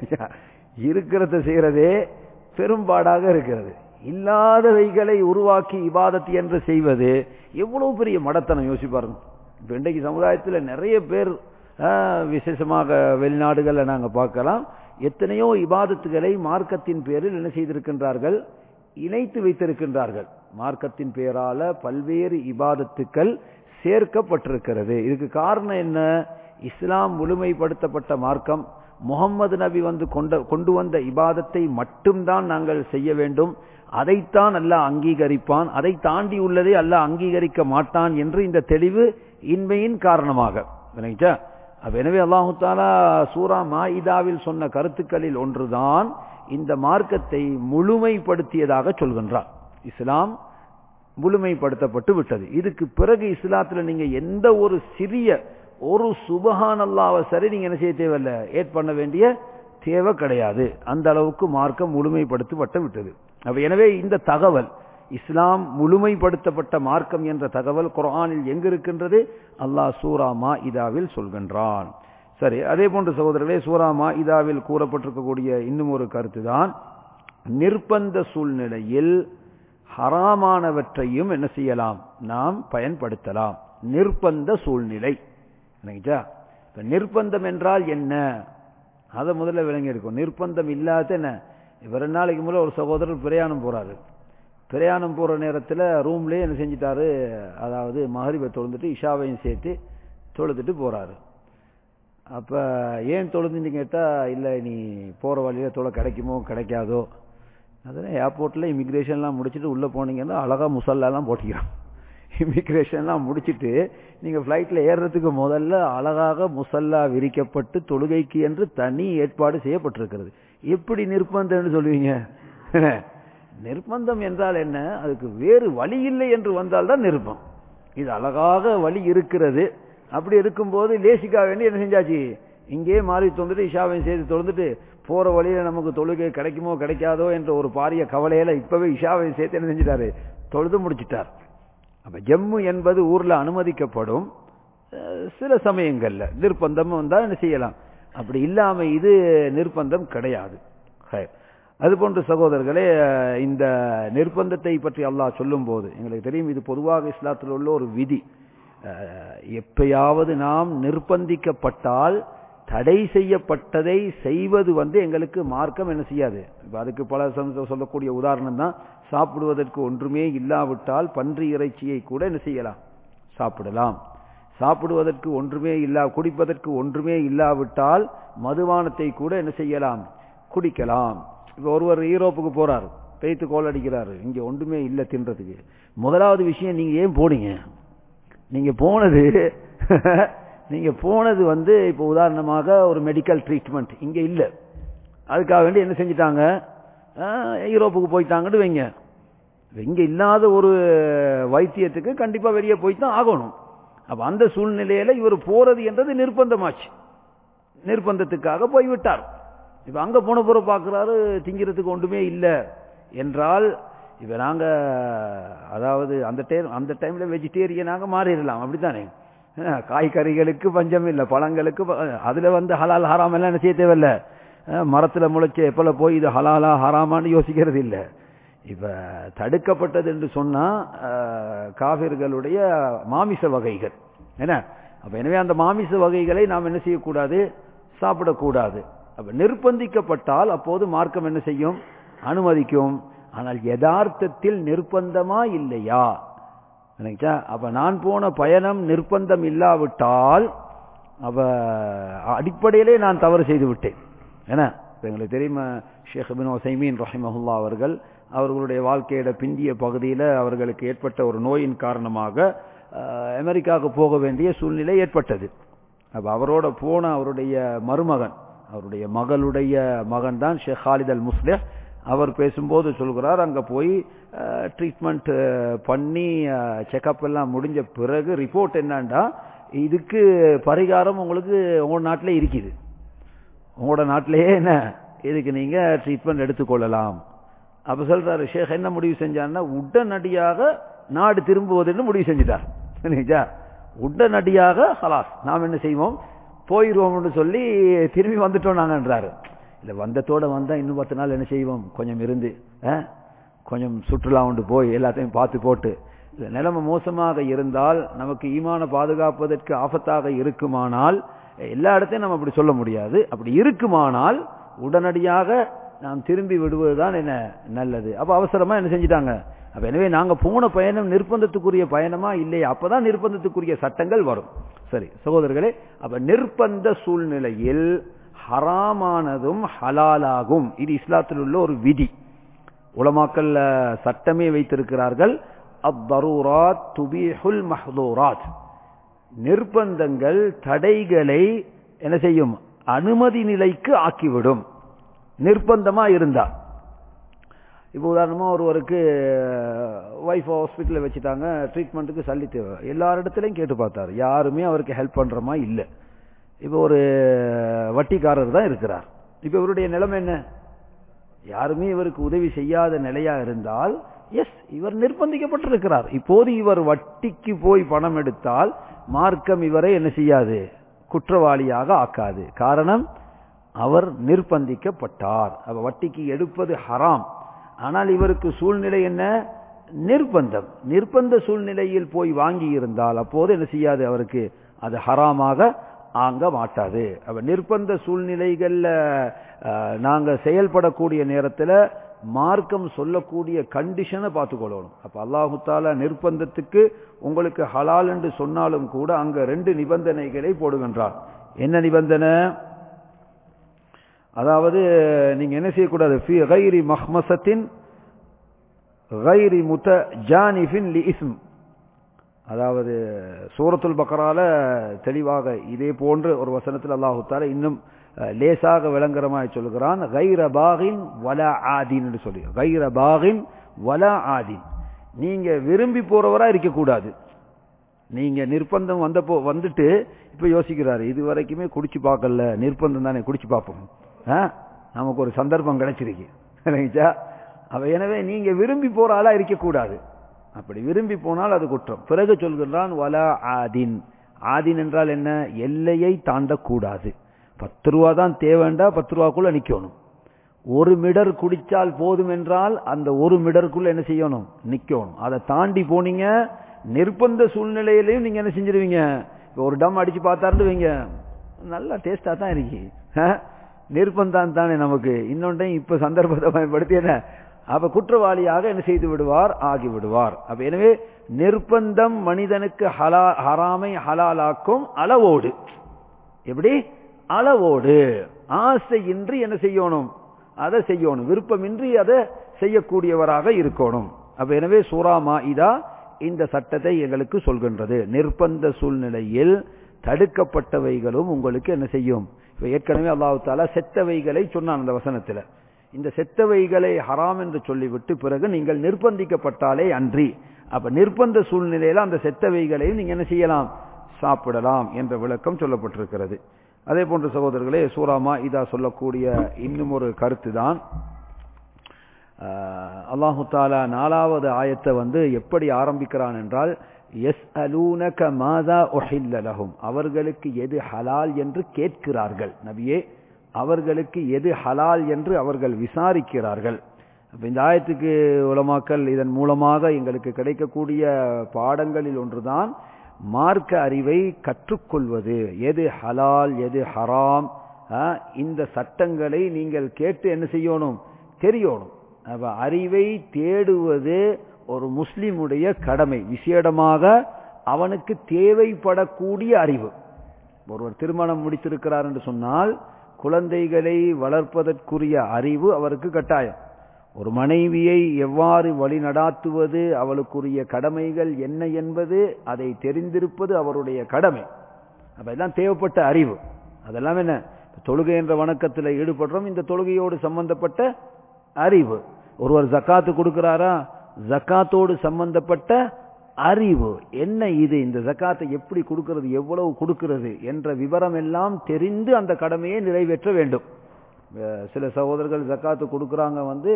இருக்கிறத செய்யறதே பெரும்பாடாக இருக்கிறது இல்லாதவைகளை உருவாக்கி இபாதத்து என்று செய்வது எவ்வளவு பெரிய மடத்தனம் யோசிப்பாருங்க இப்ப இன்றைக்கு சமுதாயத்தில் நிறைய பேர் விசேஷமாக வெளிநாடுகளில் நாங்கள் பார்க்கலாம் எத்தனையோ இபாதத்துகளை மார்க்கத்தின் பேரில் என்ன செய்திருக்கின்றார்கள் இணைத்து வைத்திருக்கின்றார்கள் மார்க்கத்தின் பெயரால பல்வேறு இபாதத்துக்கள் சேர்க்கப்பட்டிருக்கிறது இதுக்கு காரணம் என்ன இஸ்லாம் முழுமைப்படுத்தப்பட்ட மார்க்கம் முகம்மது நபி வந்து கொண்ட கொண்டு வந்த இபாதத்தை மட்டும்தான் நாங்கள் செய்ய வேண்டும் அதைத்தான் அல்ல அங்கீகரிப்பான் அதை தாண்டி உள்ளதை அல்ல அங்கீகரிக்க மாட்டான் என்று இந்த தெளிவு இன்மையின் காரணமாக விளங்கிச்சா எனவே அல்லாஹு தாலா சூரா மாயிதாவில் சொன்ன கருத்துக்களில் ஒன்றுதான் இந்த மார்க்கத்தை முழுமைப்படுத்தியதாக சொல்கின்றார் இஸ்லாம் முழுமைப்படுத்தப்பட்டு விட்டது இதுக்கு பிறகு இஸ்லாத்துல நீங்க எந்த ஒரு சிறிய ஒரு சுபஹான் அல்லாவை சரி நீங்க என்ன செய்ய தேவையில்ல ஏட் பண்ண வேண்டிய தேவை கிடையாது அந்த அளவுக்கு மார்க்கம் முழுமைப்படுத்தப்பட்டு விட்டது அப்ப எனவே இந்த தகவல் இஸ்லாம் முழுமைப்படுத்தப்பட்ட மார்க்கம் என்ற தகவல் குரானில் எங்கு இருக்கின்றது அல்லாஹ் சூராமா இதாவில் சொல்கின்றான் சரி அதே போன்ற சகோதரர்களே சூராமா இதாவில் கூறப்பட்டிருக்கக்கூடிய இன்னும் ஒரு கருத்து தான் நிர்பந்த சூழ்நிலையில் ஹராமானவற்றையும் என்ன செய்யலாம் நாம் பயன்படுத்தலாம் நிர்பந்த சூழ்நிலை நிர்பந்தம் என்றால் என்ன அதை முதல்ல விளங்கி இருக்கும் நிர்பந்தம் இல்லாத என்ன ரெண்டு நாளைக்கு முதல்ல ஒரு சகோதரர் பிரயாணம் போறாரு பிரயாணம் போற நேரத்துல ரூம்லயே என்ன செஞ்சிட்டாரு அதாவது மகரிபை தொழுந்துட்டு இஷாவையும் சேர்த்து தொழுதுட்டு போறாரு அப்ப ஏன் தொழுதுன்னு கேட்டா இல்ல நீ போற வழியில தொலை கிடைக்குமோ கிடைக்காதோ அதெல்லாம் ஏர்போர்ட்ல இமிகிரேஷன்லாம் முடிச்சுட்டு உள்ள போனீங்கன்னா அழகா முசல்லாம் போட்டிக்கிறான் இமிகிரேஷன்லாம் முடிச்சிட்டு நீங்க பிளைட்ல ஏறுறதுக்கு முதல்ல அழகாக முசல்லா விரிக்கப்பட்டு தொழுகைக்கு என்று தனி ஏற்பாடு செய்யப்பட்டிருக்கிறது எப்படி நிர்பந்தம்னு சொல்லுவீங்க நிர்பந்தம் என்றால் என்ன அதுக்கு வேறு வழி இல்லை என்று வந்தால்தான் நிர்பம் இது அழகாக வழி இருக்கிறது அப்படி இருக்கும்போது லேசிக்கா வேண்டி என்ன செஞ்சாச்சு இங்கே மாறி தொந்துட்டு இஷாவையும் செய்து தொழுந்துட்டு போற வழியில நமக்கு தொழுகை கிடைக்குமோ கிடைக்காதோ என்ற ஒரு பாரிய கவலையில இப்பவே இஷாவையும் சேர்த்து என்ன செஞ்சிட்டாரு தொழுது முடிச்சிட்டார் அப்ப ஜம்மு என்பது ஊர்ல அனுமதிக்கப்படும் சில சமயங்கள்ல நிர்பந்தம் வந்தா என்ன செய்யலாம் அப்படி இல்லாம இது நிர்பந்தம் கிடையாது அதுபோன்று சகோதரர்களே இந்த நிர்பந்தத்தை பற்றி அல்லாஹ் சொல்லும் போது எங்களுக்கு தெரியும் இது பொதுவாக இஸ்லாத்தில் உள்ள ஒரு விதி எப்பயாவது நாம் நிர்பந்திக்கப்பட்டால் தடை செய்யப்பட்டதை செய்வது வந்து எங்களுக்கு மார்க்கம் என்ன செய்யாது இப்ப அதுக்கு பல சொல்லக்கூடிய உதாரணம் தான் சாப்பிடுவதற்கு ஒன்றுமே இல்லாவிட்டால் பன்றி இறைச்சியை கூட என்ன செய்யலாம் சாப்பிடலாம் சாப்பிடுவதற்கு ஒன்றுமே இல்லா குடிப்பதற்கு ஒன்றுமே இல்லாவிட்டால் மதுபானத்தை கூட என்ன செய்யலாம் குடிக்கலாம் இப்ப ஒருவர் ஈரோப்புக்கு போறார் பெய்த்து கோல் அடிக்கிறாரு இங்க ஒன்றுமே இல்லை தின்றதுக்கு முதலாவது விஷயம் நீங்க ஏன் போனீங்க நீங்க போனது நீங்க போனது வந்து இப்ப உதாரணமாக ஒரு மெடிக்கல் ட்ரீட்மெண்ட் இங்க இல்ல அதுக்காக வேண்டி என்ன செஞ்சிட்டாங்க யூரோப்புக்கு போயிட்டாங்கன்னு வைங்க இங்க இல்லாத ஒரு வைத்தியத்துக்கு கண்டிப்பா வெளியே போய் தான் ஆகணும் அப்ப அந்த சூழ்நிலையில இவர் போறது என்றது நிர்பந்தமாச்சு நிர்பந்தத்துக்காக போய்விட்டார் இப்ப அங்க போன பிற பாக்குறாரு திங்கிறதுக்கு ஒன்றுமே இல்லை என்றால் இப்ப நாங்க அதாவது அந்த டைம் அந்த டைம்ல வெஜிடேரியனாக மாறிடலாம் அப்படித்தானே காய்கறிகளுக்கு பஞ்சம் இல்லை பழங்களுக்கு அதுல வந்து ஹலால் ஹராம் எல்லாம் என்ன செய்ய தேவையில்ல மரத்துல முளைச்ச எப்பல போய் இது ஹலாலா ஹராமான்னு யோசிக்கிறது இல்லை இப்ப தடுக்கப்பட்டது என்று சொன்னா காவிர்களுடைய மாமிச வகைகள் என்ன அப்ப எனவே அந்த மாமிச வகைகளை நாம் என்ன செய்யக்கூடாது சாப்பிடக்கூடாது அப்ப நிர்பந்திக்கப்பட்டால் அப்போது மார்க்கம் என்ன செய்யும் அனுமதிக்கும் ஆனால் யதார்த்தத்தில் நிர்பந்தமா இல்லையா நினைச்சா அப்ப நான் போன பயணம் நிர்பந்தம் இல்லாவிட்டால் அவ அடிப்படையிலே நான் தவறு செய்து விட்டேன் என்ன எங்களுக்கு தெரியுமா ஷேக் பின் ஒசைமீன் ரஹிமஹுல்லா அவர்கள் அவர்களுடைய வாழ்க்கையோட பிந்திய பகுதியில் அவர்களுக்கு ஏற்பட்ட ஒரு நோயின் காரணமாக அமெரிக்காவுக்கு போக வேண்டிய சூழ்நிலை ஏற்பட்டது அப்ப அவரோட போன அவருடைய மருமகன் அவருடைய மகளுடைய மகன் தான் ஷேக் ஹாலித் அல் முஸ்லிம் அவர் பேசும்போது சொல்கிறார் அங்க போய் ட்ரீட்மெண்ட் பண்ணி செக்அப் எல்லாம் முடிஞ்ச பிறகு ரிப்போர்ட் என்னண்டா இதுக்கு பரிகாரம் உங்களுக்கு உங்களோட நாட்டிலே இருக்குது உங்களோட நாட்டிலேயே என்ன இதுக்கு நீங்க ட்ரீட்மெண்ட் எடுத்துக்கொள்ளலாம் அப்ப சொல்றாரு ஷேக் என்ன முடிவு செஞ்சாருன்னா உடனடியாக நாடு திரும்புவதுன்னு முடிவு செஞ்சுட்டார் உடனடியாக ஹலாஸ் நாம் என்ன செய்வோம் போயிடுவோம்னு சொல்லி திரும்பி வந்துட்டோம் நாங்கன்றாரு இல்ல வந்தத்தோட வந்தா இன்னும் பத்து நாள் என்ன செய்வோம் கொஞ்சம் இருந்து கொஞ்சம் சுற்றுலா உண்டு போய் எல்லாத்தையும் பார்த்து போட்டு நிலைமை மோசமாக இருந்தால் நமக்கு ஈமான பாதுகாப்பதற்கு ஆபத்தாக இருக்குமானால் எல்லா இடத்தையும் நம்ம அப்படி சொல்ல முடியாது அப்படி இருக்குமானால் உடனடியாக நாம் திரும்பி விடுவதுதான் என்ன நல்லது அப்ப அவசரமா என்ன செஞ்சிட்டாங்க அப்ப எனவே நாங்க போன பயணம் நிர்பந்தத்துக்குரிய பயணமா இல்லையா அப்பதான் நிர்பந்தத்துக்குரிய சட்டங்கள் வரும் சரி சகோதரர்களே அப்ப நிர்பந்த சூழ்நிலையில் ஹராமானதும் ஹலாலாகும் இது இஸ்லாத்தில் உள்ள ஒரு விதி உலமாக்கல் சட்டமே வைத்திருக்கிறார்கள் அத்தரூராத் துபீஹுல் மஹ்தூராத் நிர்பந்தங்கள் தடைகளை என்ன செய்யும் அனுமதி நிலைக்கு ஆக்கிவிடும் நிர்பந்தமா இருந்தா இப்போ உதாரணமா ஒருவருக்கு ஒய்ஃப் ஹாஸ்பிட்டலில் வச்சுட்டாங்க ட்ரீட்மெண்ட்டுக்கு சல்லி தேவை எல்லா இடத்துலையும் கேட்டு பார்த்தாரு யாருமே அவருக்கு ஹெல்ப் பண்றமா இல்லை இப்போ ஒரு வட்டிக்காரர் தான் இருக்கிறார் இப்போ இவருடைய நிலைமை என்ன யாருமே இவருக்கு உதவி செய்யாத நிலையா இருந்தால் எஸ் இவர் நிர்பந்திக்கப்பட்டிருக்கிறார் இப்போது இவர் வட்டிக்கு போய் பணம் எடுத்தால் மார்க்கம் இவரை என்ன செய்யாது குற்றவாளியாக ஆக்காது காரணம் அவர் நிர்பந்திக்கப்பட்டார் அப்ப வட்டிக்கு எடுப்பது ஹராம் ஆனால் இவருக்கு சூழ்நிலை என்ன நிர்பந்தம் நிர்பந்த சூழ்நிலையில் போய் வாங்கி இருந்தால் அப்போது என்ன செய்யாது அவருக்கு அது ஹராமாக ஆங்க மாட்டாது அப்ப நிர்பந்த சூழ்நிலைகள்ல நாங்க செயல்படக்கூடிய நேரத்தில் மார்க்கம் சொல்லக்கூடிய கண்டிஷனை பார்த்துக்கொள்ளணும் அப்ப அல்லாஹு தாலா நிர்பந்தத்துக்கு உங்களுக்கு ஹலால் என்று சொன்னாலும் கூட அங்க ரெண்டு நிபந்தனைகளை போடுகின்றார் என்ன நிபந்தனை அதாவது நீங்க என்ன செய்யக்கூடாது ஃபி கைரி மஹ்மசத்தின் கைரி முத்த ஜானிஃபின் லி இஸ்ம் அதாவது சூரத்துல் பக்கரால தெளிவாக இதே போன்ற ஒரு வசனத்தில் அல்லாஹு தாலா இன்னும் லேசாக விளங்குறமாய் சொல்கிறான் கைர பாகின் வல ஆதீன் என்று சொல்லி கைர பாகின் வல ஆதீன் நீங்க விரும்பி போறவரா இருக்கக்கூடாது நீங்க நிர்பந்தம் வந்தப்போ வந்துட்டு இப்ப யோசிக்கிறாரு இது வரைக்குமே குடிச்சு பார்க்கல நிர்பந்தம் தானே குடிச்சு பார்ப்போம் நமக்கு ஒரு சந்தர்ப்பம் கிடைச்சிருக்கு அவ எனவே நீங்க விரும்பி போற ஆளா இருக்கக்கூடாது அப்படி விரும்பி போனால் அது குற்றம் பிறகு சொல்கின்றான் வல ஆதின் ஆதின் என்றால் என்ன எல்லையை தாண்டக்கூடாது பத்து ரூபா தான் தேவைண்டா பத்து ரூபாக்குள்ள நிக்கணும் ஒரு மிடர் குடிச்சால் போதும் என்றால் அந்த ஒரு மிடருக்குள்ள என்ன செய்யணும் நிக்கணும் அதை தாண்டி போனீங்க நிர்பந்த சூழ்நிலையிலையும் நீங்க என்ன செஞ்சிருவீங்க ஒரு டம் அடிச்சு பார்த்தாரு வைங்க நல்லா டேஸ்டா தான் இருக்கு நிர்பந்தம் தானே நமக்கு இன்னொன்றையும் இப்ப சந்தர்ப்பத்தை பயன்படுத்தி என்ன அப்ப குற்றவாளியாக என்ன செய்து விடுவார் ஆகி விடுவார் அப்ப எனவே நிர்பந்தம் மனிதனுக்கு ஹலா ஹராமை ஹலாலாக்கும் அளவோடு எப்படி அளவோடு ஆசையின்றி என்ன செய்யணும் அதை செய்யணும் விருப்பமின்றி அதை செய்யக்கூடியவராக இருக்கணும் அப்ப எனவே சூராமா இதா இந்த சட்டத்தை எங்களுக்கு சொல்கின்றது நிர்பந்த சூழ்நிலையில் தடுக்கப்பட்டவைகளும் உங்களுக்கு என்ன செய்யும் இப்ப ஏற்கனவே அல்லாஹு தாலா செத்தவைகளை சொன்னான் அந்த வசனத்துல இந்த செத்தவைகளை ஹராம் என்று சொல்லிவிட்டு பிறகு நீங்கள் நிர்பந்திக்கப்பட்டாலே அன்றி அப்ப நிர்பந்த சூழ்நிலையில அந்த செத்தவைகளையும் நீங்க என்ன செய்யலாம் சாப்பிடலாம் என்ற விளக்கம் சொல்லப்பட்டிருக்கிறது அதே போன்ற சகோதரர்களே சூராமா இதா சொல்லக்கூடிய இன்னும் ஒரு கருத்து தான் அல்லாஹு தாலா நாலாவது ஆயத்தை வந்து எப்படி ஆரம்பிக்கிறான் என்றால் எஸ் அலூனக மாதா ஒஹில்லலகும் அவர்களுக்கு எது ஹலால் என்று கேட்கிறார்கள் நபியே அவர்களுக்கு எது ஹலால் என்று அவர்கள் விசாரிக்கிறார்கள் அப்ப இந்த ஆயத்துக்கு உலமாக்கல் இதன் மூலமாக எங்களுக்கு கிடைக்கக்கூடிய பாடங்களில் ஒன்றுதான் மார்க்க அறிவை கற்றுக்கொள்வது எது ஹலால் எது ஹராம் இந்த சட்டங்களை நீங்கள் கேட்டு என்ன செய்யணும் தெரியணும் அப்ப அறிவை தேடுவது ஒரு முஸ்லிமுடைய கடமை விசேடமாக அவனுக்கு தேவைப்படக்கூடிய அறிவு ஒருவர் திருமணம் முடித்திருக்கிறார் என்று சொன்னால் குழந்தைகளை வளர்ப்பதற்குரிய அறிவு அவருக்கு கட்டாயம் ஒரு மனைவியை எவ்வாறு வழி நடாத்துவது அவளுக்குரிய கடமைகள் என்ன என்பது அதை தெரிந்திருப்பது அவருடைய கடமை அப்ப எல்லாம் தேவைப்பட்ட அறிவு அதெல்லாம் என்ன தொழுகை என்ற வணக்கத்தில் ஈடுபடுறோம் இந்த தொழுகையோடு சம்பந்தப்பட்ட அறிவு ஒருவர் ஜக்காத்து கொடுக்கிறாரா ஜக்காத்தோடு சம்பந்தப்பட்ட அறிவு என்ன இது இந்த ஜக்காத்தை எப்படி கொடுக்கிறது எவ்வளவு கொடுக்கிறது என்ற விவரம் எல்லாம் தெரிந்து அந்த கடமையை நிறைவேற்ற வேண்டும் சில சகோதரர்கள் ஜக்காத்து கொடுக்குறாங்க வந்து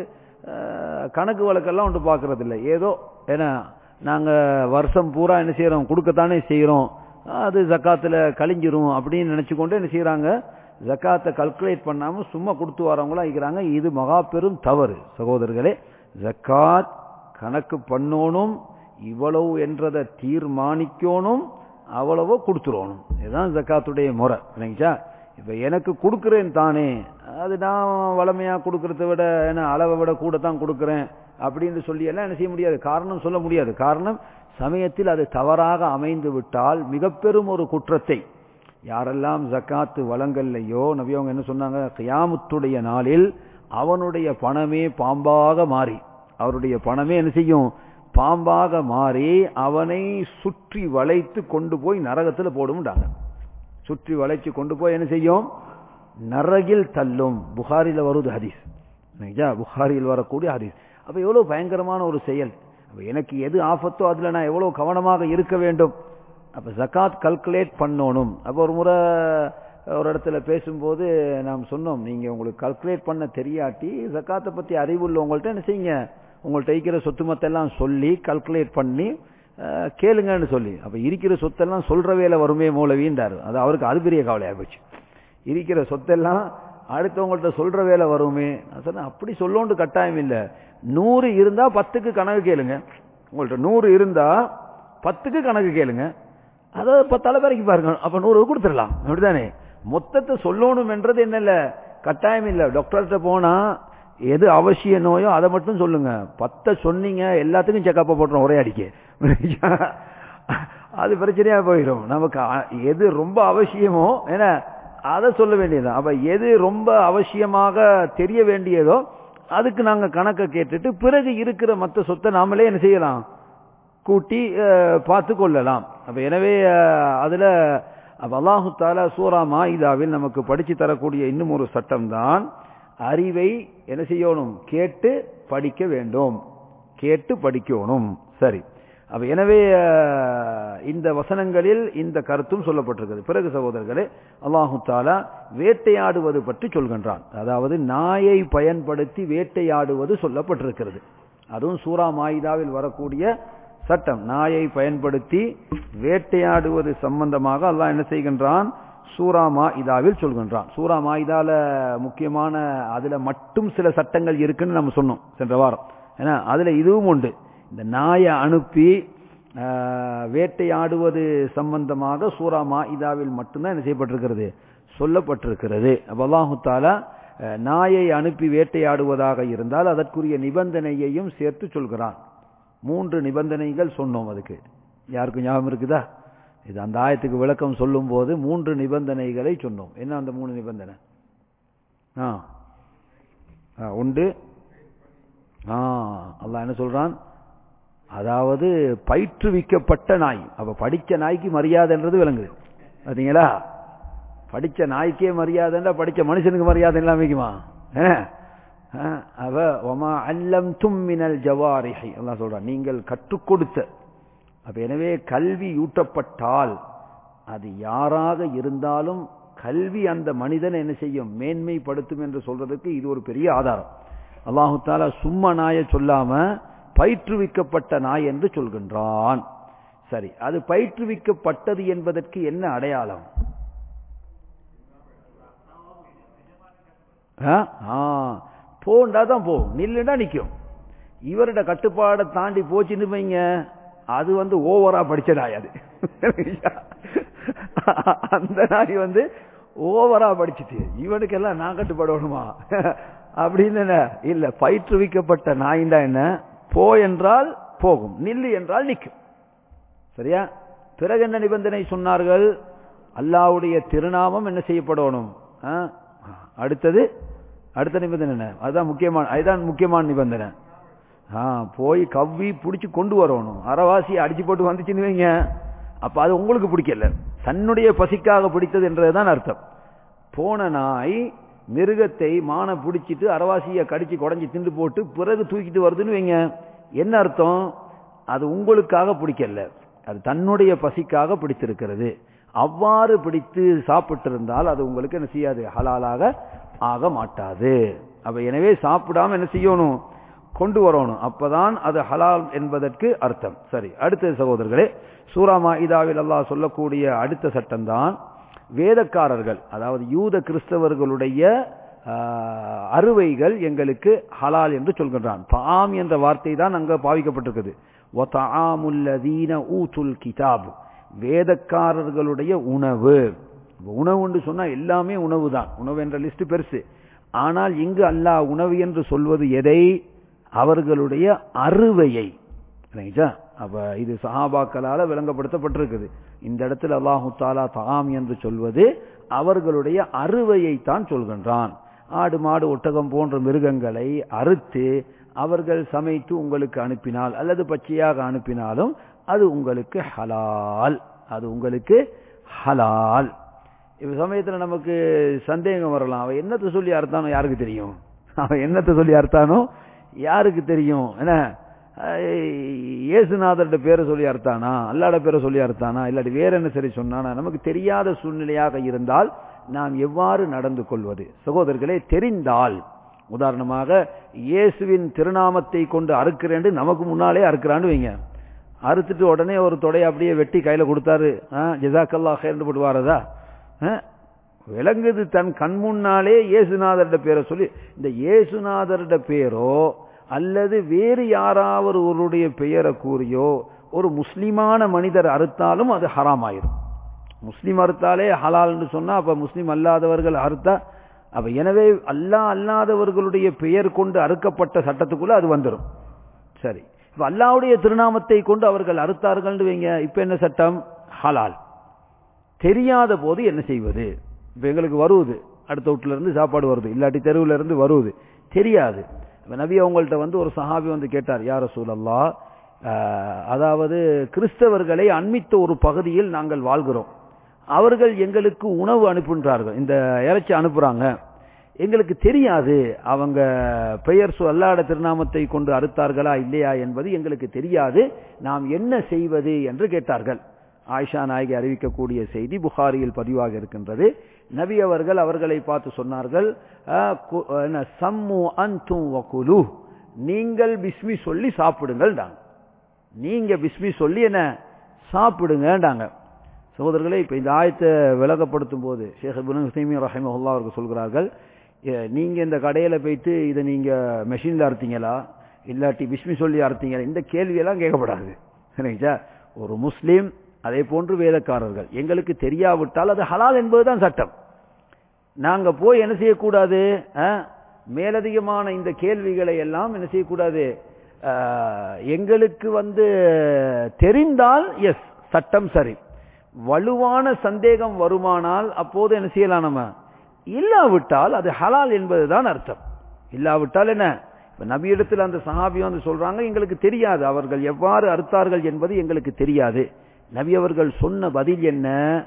கணக்கு வழக்கெல்லாம் ஒன்று பார்க்கறது இல்லை ஏதோ ஏன்னா நாங்கள் வருஷம் பூரா என்ன செய்கிறோம் கொடுக்கத்தானே செய்கிறோம் அது ஜக்காத்தில் கழிஞ்சிரும் அப்படின்னு நினச்சி கொண்டு என்ன செய்கிறாங்க ஜக்காத்தை கல்குலேட் பண்ணாமல் சும்மா கொடுத்து வரவங்களாம் இருக்கிறாங்க இது மகா பெரும் தவறு சகோதரர்களே ஜக்காத் கணக்கு பண்ணணும் இவ்வளவு என்றதை தீர்மானிக்கணும் அவ்வளவோ கொடுத்துடணும் இதுதான் ஜக்காத்துடைய முறை இல்லைங்களா இப்ப எனக்கு கொடுக்கிறேன் தானே அது நான் வளமையா கொடுக்கறத விட என்ன அளவை விட கூட தான் கொடுக்கிறேன் அப்படின்னு சொல்லி எல்லாம் என்ன செய்ய முடியாது காரணம் சொல்ல முடியாது காரணம் சமயத்தில் அது தவறாக அமைந்து விட்டால் மிக பெரும் ஒரு குற்றத்தை யாரெல்லாம் ஜக்காத்து வளங்கள்லையோ நபி அவங்க என்ன சொன்னாங்க கியாமுத்துடைய நாளில் அவனுடைய பணமே பாம்பாக மாறி அவருடைய பணமே என்ன செய்யும் பாம்பாக மாறி அவனை சுற்றி வளைத்து கொண்டு போய் நரகத்தில் போடும்டாங்க சுற்றி வளைச்சு கொண்டு போய் என்ன செய்யும் நரகில் தள்ளும் புகாரில வருது ஹதீஸ் புகாரில் வரக்கூடிய ஹதீஸ் அப்ப எவ்வளவு பயங்கரமான ஒரு செயல் அப்ப எனக்கு எது ஆபத்தோ அதுல நான் எவ்வளவு கவனமாக இருக்க வேண்டும் அப்ப ஜக்காத் கல்குலேட் பண்ணணும் அப்ப ஒரு முறை ஒரு இடத்துல பேசும்போது நாம் சொன்னோம் நீங்க உங்களுக்கு கல்குலேட் பண்ண தெரியாட்டி ஜக்காத்தை பத்தி அறிவு உள்ளவங்கள்ட்ட என்ன செய்யுங்க உங்கள்ட்ட இருக்கிற சொத்து மத்தெல்லாம் சொல்லி கல்குலேட் பண்ணி கேளுங்கன்னு சொல்லி அப்ப இருக்கிற சொத்தெல்லாம் சொல்ற வேலை வருமே மூலவின்றாரு அது அவருக்கு அது பெரிய கவலையா போச்சு இருக்கிற சொத்தெல்லாம் அடுத்தவங்கள்ட்ட சொல்ற வேலை வருமே நான் சொன்னேன் அப்படி சொல்லோண்டு கட்டாயம் இல்ல நூறு இருந்தா பத்துக்கு கணக்கு கேளுங்க உங்கள்ட்ட நூறு இருந்தா பத்துக்கு கணக்கு கேளுங்க அதை பத்தால வரைக்கும் பாருங்க அப்ப நூறு கொடுத்துடலாம் அப்படிதானே மொத்தத்தை சொல்லணும் என்றது என்ன இல்ல கட்டாயம் இல்ல டாக்டர்கிட்ட போனா எது அவசிய நோயோ அதை மட்டும் சொல்லுங்க பத்த சொன்னீங்க எல்லாத்துக்கும் செக்கப்ப போட்டுரும் ஒரே அடிக்க அது பிரச்சனையா போயிடும் நமக்கு அ- எது ரொம்ப அவசியமோ ஏன்னா அதை சொல்ல வேண்டியதுதான் அப்ப எது ரொம்ப அவசியமாக தெரிய வேண்டியதோ அதுக்கு நாங்க கணக்கை கேட்டுட்டு பிறகு இருக்கிற மற்ற சொத்தை நாமளே என்ன செய்யலாம் கூட்டி அஹ், பார்த்து கொள்ளலாம் அப்ப எனவே அஹ், அதுல அப்ப அல்லாஹு தாலா சூரா மாயிதாவில் நமக்கு படிச்சு தரக்கூடிய இன்னும் ஒரு சட்டம் தான் அறிவை என்ன செய்யணும் கேட்டு படிக்க வேண்டும் கேட்டு படிக்கணும் சரி அப்ப எனவே அஹ், இந்த வசனங்களில் இந்த கருத்தும் சொல்லப்பட்டிருக்கிறது பிறகு சகோதரர்களே அல்லாஹு தாலா வேட்டையாடுவது பற்றி சொல்கின்றான் அதாவது நாயை பயன்படுத்தி வேட்டையாடுவது சொல்லப்பட்டிருக்கிறது அதுவும் சூரா மாயிதாவில் வரக்கூடிய சட்டம் நாயை பயன்படுத்தி வேட்டையாடுவது சம்பந்தமாக அல்லாஹ் என்ன செய்கின்றான் சூரா மாயிதாவில் சொல்கின்றான் சூரா மாயிதால முக்கியமான அதுல மட்டும் சில சட்டங்கள் இருக்குன்னு நம்ம சொன்னோம் சென்ற வாரம் ஏன்னா அதுல இதுவும் உண்டு இந்த நாயை அனுப்பி ஆஹ், வேட்டையாடுவது சம்பந்தமாக சூரா மாயிதாவில் மட்டும்தான் என்ன செய்யப்பட்டிருக்கிறது சொல்லப்பட்டிருக்கிறது அப்ப அல்லாஹு தாலா அஹ், நாயை அனுப்பி வேட்டையாடுவதாக இருந்தால் அதற்குரிய நிபந்தனையையும் சேர்த்து சொல்கிறான் மூன்று நிபந்தனைகள் சொன்னோம் அதுக்கு யாருக்கும் ஞாபகம் இருக்குதா இது அந்த ஆயத்துக்கு விளக்கம் சொல்லும் போது மூன்று நிபந்தனைகளை சொன்னோம் என்ன அந்த மூணு நிபந்தனை ஆ ஆ, உண்டு ஆ அல்லாஹ் என்ன சொல்றான் அதாவது பயிற்றுவிக்கப்பட்ட நாய் அப்ப படிச்ச நாய்க்கு மரியாதைன்றது விளங்குது பாத்தீங்களா படிச்ச நாய்க்கே மரியாதைன்னா படிச்ச மனுஷனுக்கு மரியாதை இல்லாம வைக்குமா என்ன? ஆ, அவ ஒமா அல்லம் தும்மினல் ஜவாரிஹி அல்லாஹ் சொல்றான் நீங்கள் கற்றுக் கொடுத்த அப்ப எனவே கல்வி ஊட்டப்பட்டால் அது யாராக இருந்தாலும் கல்வி அந்த மனிதனை என்ன செய்யும் மேன்மைப்படுத்தும் என்று சொல்றதுக்கு இது ஒரு பெரிய ஆதாரம் அல்லாஹு தாலா சும்மா நாயை சொல்லாம பயிற்றுவிக்கப்பட்ட நாய் என்று சொல்கின்றான் சரி அது பயிற்றுவிக்கப்பட்டது என்பதற்கு என்ன அடையாளம் ஆ? ஆ, போண்டா தான் போகும் நில்லுண்டா நிக்கும் இவரோட கட்டுப்பாடை தாண்டி போச்சுன்னு வைங்க அது வந்து ஓவரா படிச்ச நாய் அது அந்த நாய் வந்து ஓவரா படிச்சுட்டு இவனுக்கெல்லாம் நான் கட்டுப்படணுமா அப்படின்னு என்ன? இல்ல பயிற்றுவிக்கப்பட்ட நாயின்டா என்ன போ என்றால் போகும் நில்லு என்றால் நிற்கும் சரியா பிறகு என்ன நிபந்தனை சொன்னார்கள் அல்லாவுடைய திருநாமம் என்ன செய்யப்படணும் ஆ? அடுத்தது அடுத்த நிபந்தனை என்ன அதுதான் முக்கியமான அதுதான் முக்கியமான நிபந்தனை ஆ போய் கவ்வி பிடிச்சு கொண்டு வரணும் அறவாசி அடிச்சு போட்டு வந்துச்சுன்னு வைங்க அப்ப அது உங்களுக்கு பிடிக்கல தன்னுடைய பசிக்காக பிடித்தது என்றதுதான் அர்த்தம் போன நாய் மிருகத்தை மான பிடிச்சிட்டு அரவாசியை கடிச்சு குடஞ்சி திண்டு போட்டு பிறகு தூக்கிட்டு வருதுன்னு வைங்க என்ன அர்த்தம் அது உங்களுக்காக பிடிக்கல அது தன்னுடைய பசிக்காக பிடித்திருக்கிறது அவ்வாறு பிடித்து சாப்பிட்டு இருந்தால் அது உங்களுக்கு என்ன செய்யாது ஹலாலாக ஆக மாட்டாது அப்ப எனவே சாப்பிடாம என்ன செய்யணும் கொண்டு வரணும் அப்பதான் அது ஹலால் என்பதற்கு அர்த்தம் சரி அடுத்த சகோதரர்களே சூராமா இதாவில் அல்லாஹ் சொல்லக்கூடிய அடுத்த சட்டம் தான் வேதக்காரர்கள் அதாவது யூத கிறிஸ்தவர்களுடைய ஆஹ், அறுவைகள் எங்களுக்கு ஹலால் என்று சொல்கின்றான் தாம் என்ற வார்த்தை தான் அங்க பாவிக்கப்பட்டிருக்குது வதஆமுல்லதீன ஊதுல் கிதாப் வேதக்காரர்களுடைய உணவு உணவுன்னு சொன்னா எல்லாமே உணவு தான் உணவு என்ற லிஸ்ட் பெருசு ஆனால் இங்கு அல்லாஹ் உணவு என்று சொல்வது எதை அவர்களுடைய அறுவையை இல்லைங்களா அப்ப இது சஹாபாக்களால விளங்கப்படுத்தப்பட்டிருக்குது இந்த இடத்துல அல்லாஹு தாலா தாம் என்று சொல்வது அவர்களுடைய அறுவையை தான் சொல்கின்றான் ஆடு மாடு ஒட்டகம் போன்ற மிருகங்களை அறுத்து அவர்கள் சமைத்து உங்களுக்கு அனுப்பினால் அல்லது பச்சையாக அனுப்பினாலும் அது உங்களுக்கு ஹலால் அது உங்களுக்கு ஹலால் இப்ப சமயத்துல நமக்கு சந்தேகம் வரலாம் அவன் என்னத்தை சொல்லி அறுத்தானோ யாருக்கு தெரியும் அவன் என்னத்தை சொல்லி அறுத்தானோ யாருக்கு தெரியும் என்ன இயேசுநாதர்கிட்ட பேரை சொல்லி அறுத்தானா அல்லாட பேரை சொல்லி அறுத்தானா இல்லாட்டி வேற என்ன சரி சொன்னானா நமக்கு தெரியாத சூழ்நிலையாக இருந்தால் நாம் எவ்வாறு நடந்து கொள்வது சகோதரர்களே தெரிந்தால் உதாரணமாக இயேசுவின் திருநாமத்தை கொண்டு அறுக்கிறேன் நமக்கு முன்னாலே அறுக்கிறான்னு வைங்க அறுத்துட்டு உடனே ஒரு தொடையை அப்படியே வெட்டி கையில கொடுத்தாரு ஜிசாக்கல்லா சேர்ந்து போடுவாரதா விளங்குது தன் கண் முன்னாலே இயேசுநாதர்ட பேரை சொல்லி இந்த இயேசுநாதர்ட பேரோ அல்லது வேறு யாராவது ஒருடைய பெயரை கூறியோ ஒரு முஸ்லிமான மனிதர் அறுத்தாலும் அது ஹராம் ஆயிரும் முஸ்லிம் அறுத்தாலே ஹலால்னு சொன்னா அப்ப முஸ்லிம் அல்லாதவர்கள் அறுத்தா அப்ப எனவே அல்லாஹ் அல்லாதவர்களுடைய பெயர் கொண்டு அறுக்கப்பட்ட சட்டத்துக்குள்ள அது வந்துடும் சரி இப்ப அல்லாவுடைய திருநாமத்தை கொண்டு அவர்கள் அறுத்தார்கள் வைங்க இப்ப என்ன சட்டம் ஹலால் தெரியாத போது என்ன செய்வது இப்ப எங்களுக்கு வருவது அடுத்த வீட்டுல இருந்து சாப்பாடு வருது இல்லாட்டி தெருவுல இருந்து வருவது தெரியாது இப்ப நபி அவங்கள்ட்ட வந்து ஒரு சஹாபி வந்து கேட்டார் யார சூழல்லா அதாவது கிறிஸ்தவர்களை அண்மித்த ஒரு பகுதியில் நாங்கள் வாழ்கிறோம் அவர்கள் எங்களுக்கு உணவு அனுப்புகின்றார்கள் இந்த இறைச்சி அனுப்புறாங்க எங்களுக்கு தெரியாது அவங்க பெயர் அல்லாட திருநாமத்தை கொண்டு அறுத்தார்களா இல்லையா என்பது எங்களுக்கு தெரியாது நாம் என்ன செய்வது என்று கேட்டார்கள் ஆயிஷா நாயகி அறிவிக்கக்கூடிய செய்தி புகாரியில் பதிவாக இருக்கின்றது நபி அவர்கள் அவர்களை பார்த்து சொன்னார்கள் சம்மு அன்தும் வகுலு நீங்கள் பிஸ்மி சொல்லி சாப்பிடுங்கள் நீங்க பிஸ்மி சொல்லி என்ன சாப்பிடுங்கடாங்க சகோதரர்களே இப்ப இந்த ஆயத்தை விளக்கப்படுத்தும் போது ஷேக் இபின் ரஹிமஹுல்லா அவர்கள் சொல்கிறார்கள் நீங்க இந்த கடையில போயிட்டு இதை நீங்க மெஷின்ல அறுத்தீங்களா இல்லாட்டி பிஸ்மி சொல்லி அறுத்தீங்களா இந்த கேள்வியெல்லாம் கேட்கப்படாது சரிங்களா ஒரு முஸ்லீம் அதே போன்று வேதக்காரர்கள் எங்களுக்கு தெரியாவிட்டால் அது ஹலால் என்பதுதான் சட்டம் நாங்க போய் என்ன செய்யக்கூடாது மேலதிகமான இந்த கேள்விகளை எல்லாம் என்ன செய்யக்கூடாது எங்களுக்கு வந்து தெரிந்தால் எஸ் சட்டம் சரி வலுவான சந்தேகம் வருமானால் அப்போது என்ன செய்யலாம் நம்ம இல்லாவிட்டால் அது ஹலால் என்பதுதான் அர்த்தம் இல்லாவிட்டால் என்ன இப்ப நபியிடத்தில் அந்த சஹாபி வந்து சொல்றாங்க எங்களுக்கு தெரியாது அவர்கள் எவ்வாறு அறுத்தார்கள் என்பது எங்களுக்கு தெரியாது நபி அவர்கள் சொன்ன பதில் என்ன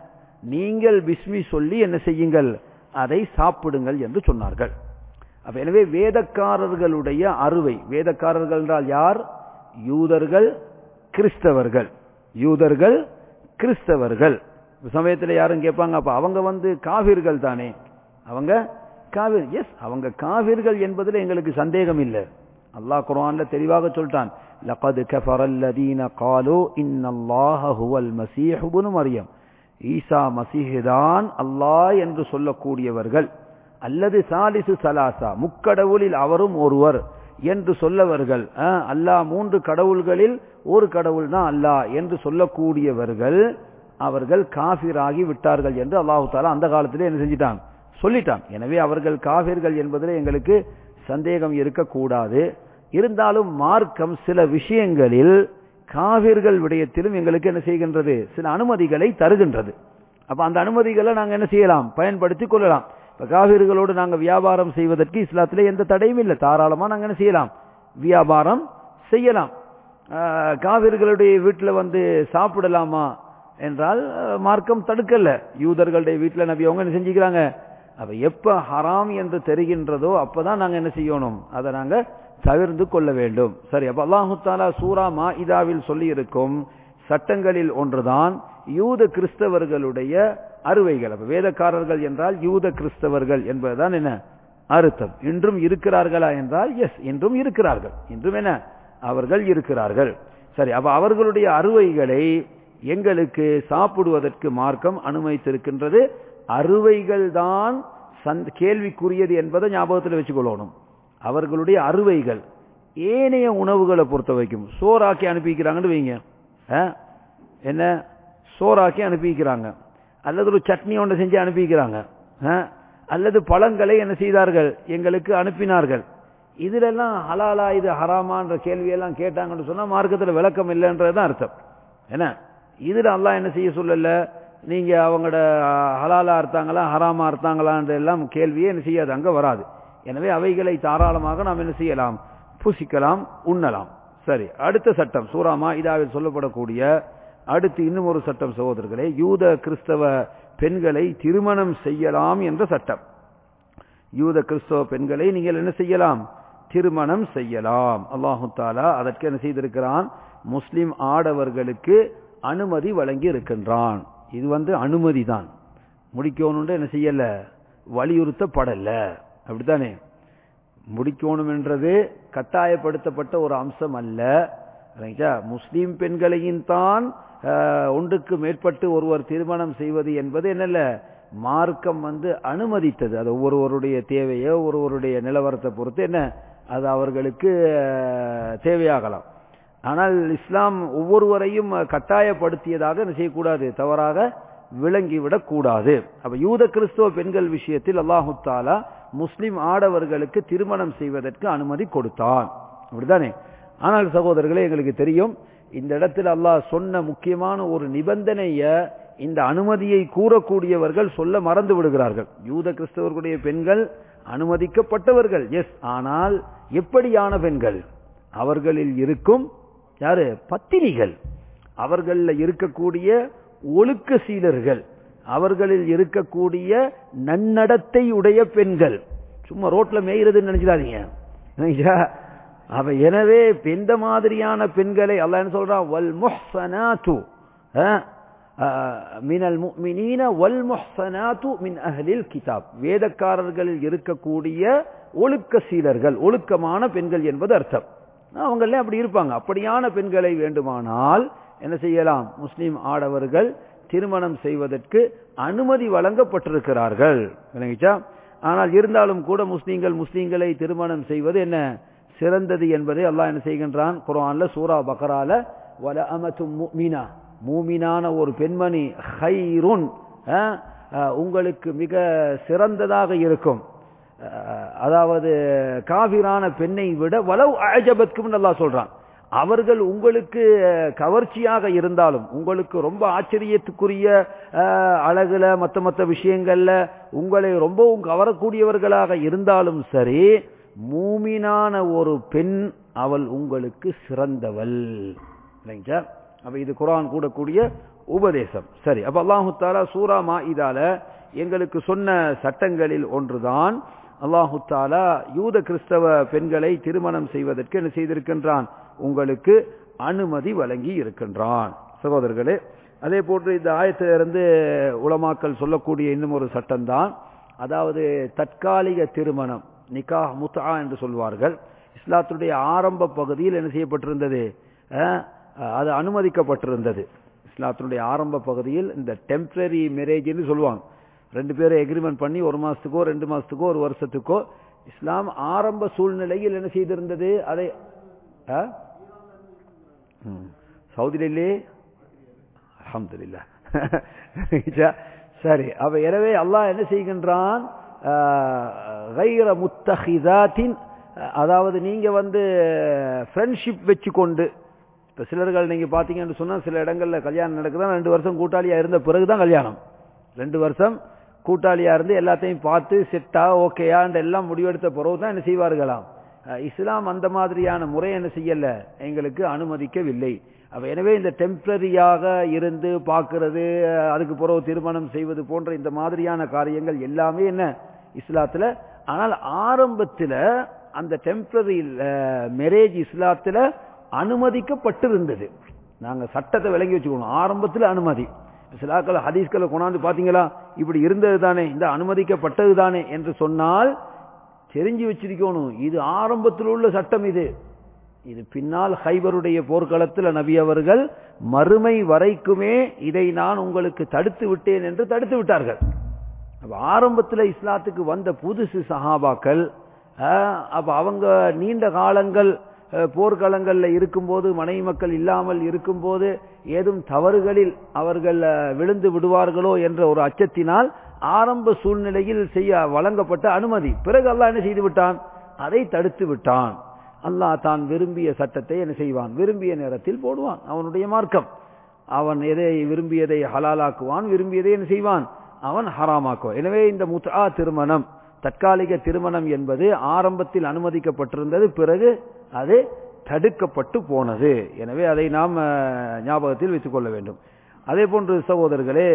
நீங்கள் பிஸ்மி சொல்லி என்ன செய்யுங்கள் அதை சாப்பிடுங்கள் என்று சொன்னார்கள் அப்ப எனவே வேதக்காரர்களுடைய அறுவை வேதக்காரர்கள் என்றால் யார் யூதர்கள் கிறிஸ்தவர்கள் யூதர்கள் கிறிஸ்தவர்கள் சமயத்தில் யாரும் கேட்பாங்க அப்ப அவங்க வந்து காவிர்கள் தானே அவங்க காவிர் எஸ் அவங்க காவிர்கள் என்பதில் எங்களுக்கு சந்தேகம் இல்லை அல்லாஹ் குரான்ல தெளிவாக சொல்லிட்டான் لقد كفر الذين قالوا ان الله هو المسيح ابن مريم ஈசா மசீஹ்தான் அல்லாஹ் என்று சொல்லக்கூடியவர்கள் அல்லது சாலிசு சலாசா முக்கடவுளில் அவரும் ஒருவர் என்று சொல்லவர்கள் அல்லாஹ் மூன்று கடவுள்களில் ஒரு கடவுள் தான் அல்லாஹ் என்று சொல்லக்கூடியவர்கள் அவர்கள் காபிராகி விட்டார்கள் என்று அல்லாஹு தாலா அந்த காலத்திலே என்ன செஞ்சிட்டான் சொல்லிட்டான் எனவே அவர்கள் காபிர்கள் என்பதில் எங்களுக்கு சந்தேகம் இருக்கக்கூடாது இருந்தாலும் மார்க்கம் சில விஷயங்களில் காவிர்கள் விடயத்திலும் எங்களுக்கு என்ன செய்கின்றது சில அனுமதிகளை தருகின்றது அப்ப அந்த அனுமதிகளை நாங்க என்ன செய்யலாம் பயன்படுத்திக் கொள்ளலாம் இப்ப காவிர்களோடு நாங்க வியாபாரம் செய்வதற்கு இஸ்லாத்திலே எந்த தடையும் இல்லை தாராளமா நாங்க என்ன செய்யலாம் வியாபாரம் செய்யலாம் காவிர்களுடைய வீட்டில் வந்து சாப்பிடலாமா என்றால் மார்க்கம் தடுக்கல யூதர்களுடைய வீட்டில் நபி அவங்க என்ன செஞ்சுக்கிறாங்க அப்ப எப்ப ஹராம் என்று தெரிகின்றதோ அப்பதான் நாங்க என்ன செய்யணும் அதை நாங்க தவிர்த்து கொள்ள வேண்டும் சரி அப்ப அல்லாஹு தாலா சூரா மா இதாவில் சொல்லி இருக்கும் சட்டங்களில் ஒன்றுதான் யூத கிறிஸ்தவர்களுடைய அறுவைகள் அப்ப வேதக்காரர்கள் என்றால் யூத கிறிஸ்தவர்கள் என்பதுதான் என்ன அர்த்தம் இன்றும் இருக்கிறார்களா என்றால் எஸ் இன்றும் இருக்கிறார்கள் இன்றும் என்ன அவர்கள் இருக்கிறார்கள் சரி அப்ப அவர்களுடைய அறுவைகளை எங்களுக்கு சாப்பிடுவதற்கு மார்க்கம் அனுமதித்திருக்கின்றது அறுவைகள் தான் கேள்விக்குரியது என்பதை ஞாபகத்தில் வச்சுக்கொள்ளணும் அவர்களுடைய அறுவைகள் ஏனைய உணவுகளை பொறுத்த வைக்கும் சோறாக்கி அனுப்பிக்கிறாங்கன்னு வைங்க என்ன சோறாக்கி அனுப்பிக்கிறாங்க அல்லது ஒரு சட்னி ஒன்றை செஞ்சு அனுப்பிக்கிறாங்க அல்லது பழங்களை என்ன செய்தார்கள் எங்களுக்கு அனுப்பினார்கள் இதுலெல்லாம் ஹலாலா இது ஹராமான்ற கேள்வியெல்லாம் கேட்டாங்கன்னு சொன்னா மார்க்கத்தில் விளக்கம் இல்லைன்றதுதான் அர்த்தம் என்ன இதுல அல்லாஹ் என்ன செய்ய சொல்லல நீங்க அவங்களோட ஹலாலா அர்த்தாங்களா ஹராமா அர்த்தாங்களான்ற எல்லாம் கேள்வியே என்ன செய்யாது அங்க வராது எனவே அவைகளை தாராளமாக நாம் என்ன செய்யலாம் புசிக்கலாம் உண்ணலாம் சரி அடுத்த சட்டம் சூராமா இதாவில் சொல்லப்படக்கூடிய அடுத்து இன்னும் ஒரு சட்டம் சகோதரர்களே யூத கிறிஸ்தவ பெண்களை திருமணம் செய்யலாம் என்ற சட்டம் யூத கிறிஸ்தவ பெண்களை நீங்கள் என்ன செய்யலாம் திருமணம் செய்யலாம் அல்லாஹு தாலா அதற்கு என்ன செய்திருக்கிறான் முஸ்லிம் ஆடவர்களுக்கு அனுமதி வழங்கி இருக்கின்றான் இது வந்து அனுமதி தான் முடிக்கணும்னு என்ன செய்யல வலியுறுத்தப்படல அப்படித்தானே முடிக்கணும் என்றது கட்டாயப்படுத்தப்பட்ட ஒரு அம்சம் அல்ல முஸ்லீம் பெண்களையும் தான் ஒன்றுக்கு மேற்பட்டு ஒருவர் திருமணம் செய்வது என்பது என்னல்ல மார்க்கம் வந்து அனுமதித்தது அது ஒவ்வொருவருடைய தேவையோ ஒருவருடைய நிலவரத்தை பொறுத்து என்ன அது அவர்களுக்கு தேவையாகலாம் ஆனால் இஸ்லாம் ஒவ்வொருவரையும் கட்டாயப்படுத்தியதாக என்ன செய்யக்கூடாது தவறாக விளங்கிவிடக் கூடாது அப்ப யூத கிறிஸ்தவ பெண்கள் விஷயத்தில் அல்லாஹு தாலா முஸ்லிம் ஆடவர்களுக்கு திருமணம் செய்வதற்கு அனுமதி கொடுத்தான் அப்படிதானே ஆனால் சகோதரர்களே எங்களுக்கு தெரியும் இந்த இடத்தில் அல்லாஹ் சொன்ன முக்கியமான ஒரு நிபந்தனைய இந்த அனுமதியை கூறக்கூடியவர்கள் சொல்ல மறந்து விடுகிறார்கள் யூத கிறிஸ்தவர்களுடைய பெண்கள் அனுமதிக்கப்பட்டவர்கள் எஸ் ஆனால் எப்படியான பெண்கள் அவர்களில் இருக்கும் யாரு பத்தினிகள் அவர்கள இருக்கக்கூடிய ஒழுக்க சீலர்கள் அவர்களில் இருக்கக்கூடிய நன்னடத்தை உடைய பெண்கள் சும்மா ரோட்ல மேய்றதுன்னு நினைச்சிடாதீங்க அவ எனவே எந்த மாதிரியான பெண்களை அல்ல என்ன சொல்றான் வல் முஹ்சனாத்து மினல் முஃமினீன வல் முஹ்சனாத்து மின் அஹ்லில் கிதாப் வேதக்காரர்களில் இருக்கக்கூடிய ஒழுக்க சீலர்கள் ஒழுக்கமான பெண்கள் என்பது அர்த்தம் அவங்களே அப்படி இருப்பாங்க அப்படியான பெண்களை வேண்டுமானால் என்ன செய்யலாம் முஸ்லிம் ஆடவர்கள் திருமணம் செய்வதற்கு அனுமதி வழங்கப்பட்டிருக்கிறார்கள் விளங்கிச்சா ஆனால் இருந்தாலும் கூட முஸ்லீம்கள் முஸ்லீம்களை திருமணம் செய்வது என்ன சிறந்தது என்பதை அல்லாஹ் என்ன செய்கின்றான் குரான்ல சூரா பக்கரால வல அமத்தும் மீனா மூமினான ஒரு பெண்மணி ஹைருன் உங்களுக்கு மிக சிறந்ததாக இருக்கும் அதாவது காவிரான பெண்ணை விட வலவு அஜபத்கும் நல்லா சொல்றான் அவர்கள் உங்களுக்கு கவர்ச்சியாக இருந்தாலும் உங்களுக்கு ரொம்ப ஆச்சரியத்துக்குரிய அழகுல மத்த மத்த விஷயங்கள்ல உங்களை ரொம்பவும் கவரக்கூடியவர்களாக இருந்தாலும் சரி மூமினான ஒரு பெண் அவள் உங்களுக்கு சிறந்தவள் இல்லைங்களா அப்ப இது குரான் கூடக்கூடிய உபதேசம் சரி அப்ப அல்லாஹு தாலா சூரா மா இதால எங்களுக்கு சொன்ன சட்டங்களில் ஒன்றுதான் அல்லாஹு தாலா யூத கிறிஸ்தவ பெண்களை திருமணம் செய்வதற்கு என்ன செய்திருக்கின்றான் உங்களுக்கு அனுமதி வழங்கி இருக்கின்றான் சகோதரர்களே அதே போன்று இந்த ஆயத்திலிருந்து உலமாக்கல் சொல்லக்கூடிய இன்னும் ஒரு சட்டம் தான் அதாவது தற்காலிக திருமணம் நிகா முத்தா என்று சொல்வார்கள் இஸ்லாத்துடைய ஆரம்ப பகுதியில் என்ன செய்யப்பட்டிருந்தது அது அனுமதிக்கப்பட்டிருந்தது இஸ்லாத்தினுடைய ஆரம்ப பகுதியில் இந்த டெம்பரரி மேரேஜ்னு சொல்லுவாங்க ரெண்டு பேரும் எக்ரிமெண்ட் பண்ணி ஒரு மாசத்துக்கோ ரெண்டு மாசத்துக்கோ ஒரு வருஷத்துக்கோ இஸ்லாம் ஆரம்ப சூழ்நிலையில் என்ன செய்திருந்தது அதை சவுதியிலே அஹமதுல்லா சரி அப்ப எனவே அல்லாஹ் என்ன செய்கின்றான் முத்தஹிதாத்தின் அதாவது நீங்க வந்து ஃப்ரெண்ட்ஷிப் வச்சுக்கொண்டு இப்ப சிலர்கள் நீங்க பாத்தீங்கன்னு சொன்னா சில இடங்கள்ல கல்யாணம் நடக்குதா ரெண்டு வருஷம் கூட்டாளியா இருந்த பிறகுதான் கல்யாணம் ரெண்டு வருஷம் கூட்டாளியா இருந்து எல்லாத்தையும் பார்த்து செட்டா ஓகேயா எல்லாம் முடிவெடுத்த பிறகுதான் என்ன செய்வார்களாம் இஸ்லாம் அந்த மாதிரியான முறை என்ன செய்யல எங்களுக்கு அனுமதிக்கவில்லை அப்ப எனவே இந்த டெம்பரரியாக இருந்து பார்க்கிறது அதுக்கு பிறகு திருமணம் செய்வது போன்ற இந்த மாதிரியான காரியங்கள் எல்லாமே என்ன இஸ்லாத்துல ஆனால் ஆரம்பத்துல அந்த டெம்பரரி மேரேஜ் இஸ்லாத்துல அனுமதிக்கப்பட்டிருந்தது நாங்க சட்டத்தை விளங்கி வச்சுக்கணும் ஆரம்பத்தில் அனுமதி சிலாக்கள் ஹதீஸ்களை கொண்டாந்து பாத்தீங்களா இப்படி இருந்தது தானே இந்த அனுமதிக்கப்பட்டது தானே என்று சொன்னால் தெரிஞ்சு வச்சிருக்கணும் இது ஆரம்பத்தில் உள்ள சட்டம் இது இது பின்னால் ஹைபருடைய போர்க்களத்தில் நபி அவர்கள் மறுமை வரைக்குமே இதை நான் உங்களுக்கு தடுத்து விட்டேன் என்று தடுத்து விட்டார்கள் ஆரம்பத்தில் இஸ்லாத்துக்கு வந்த புதுசு சஹாபாக்கள் அப்ப அவங்க நீண்ட காலங்கள் போர்க்களங்கள்ல இருக்கும்போது மனைவி மக்கள் இல்லாமல் இருக்கும்போது ஏதும் தவறுகளில் அவர்கள் விழுந்து விடுவார்களோ என்ற ஒரு அச்சத்தினால் ஆரம்ப சூழ்நிலையில் செய்ய வழங்கப்பட்ட அனுமதி பிறகு அல்லாஹ் என்ன செய்து விட்டான் அதை தடுத்து விட்டான் அல்லாஹ் தான் விரும்பிய சட்டத்தை என்ன செய்வான் விரும்பிய நேரத்தில் போடுவான் அவனுடைய மார்க்கம் அவன் எதை விரும்பியதை ஹலாலாக்குவான் விரும்பியதை என்ன செய்வான் அவன் ஹராமாக்குவான் எனவே இந்த முத்தா திருமணம் தற்காலிக திருமணம் என்பது ஆரம்பத்தில் அனுமதிக்கப்பட்டிருந்தது பிறகு அது தடுக்கப்பட்டு போனது எனவே அதை நாம் ஞாபகத்தில் வைத்துக் கொள்ள வேண்டும் அதே போன்று சகோதரர்களே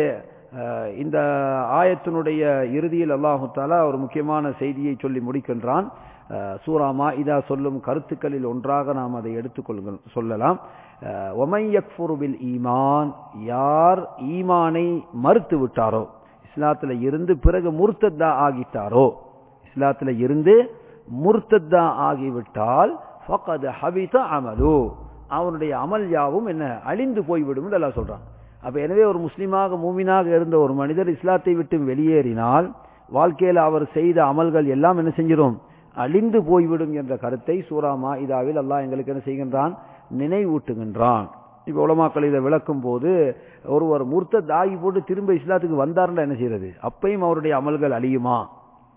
இந்த ஆயத்தினுடைய இறுதியில் அல்லாஹு தாலா ஒரு முக்கியமான செய்தியை சொல்லி முடிக்கின்றான் சூராமா இதா சொல்லும் கருத்துக்களில் ஒன்றாக நாம் அதை எடுத்துக்கொள்ளுங்கள் சொல்லலாம் ஒமையக்ஃபுருபில் ஈமான் யார் ஈமானை மறுத்து விட்டாரோ இஸ்லாத்துல இருந்து பிறகு முர்த்தத்தா ஆகிட்டாரோ இஸ்லாத்துல இருந்து முர்த்தத்தா ஆகிவிட்டால் ஃபகத் ஹபித அமலு அவனுடைய அமல் யாவும் என்ன அழிந்து போய்விடும் என்று எல்லாம் சொல்றான் அப்ப எனவே ஒரு முஸ்லீமாக மூமினாக இருந்த ஒரு மனிதர் இஸ்லாத்தை விட்டு வெளியேறினால் வாழ்க்கையில் அவர் செய்த அமல்கள் எல்லாம் என்ன செஞ்சிடும் அழிந்து போய்விடும் என்ற கருத்தை சூராமா இதாவில் அல்லாஹ் எங்களுக்கு என்ன செய்கின்றான் நினைவூட்டுகின்றான் இப்ப உலமாக்கள் இதை விளக்கும் போது ஒருவர் மூர்த்த தாகி போட்டு திரும்ப இஸ்லாத்துக்கு வந்தார்னா என்ன செய்யறது அப்பையும் அவருடைய அமல்கள் அழியுமா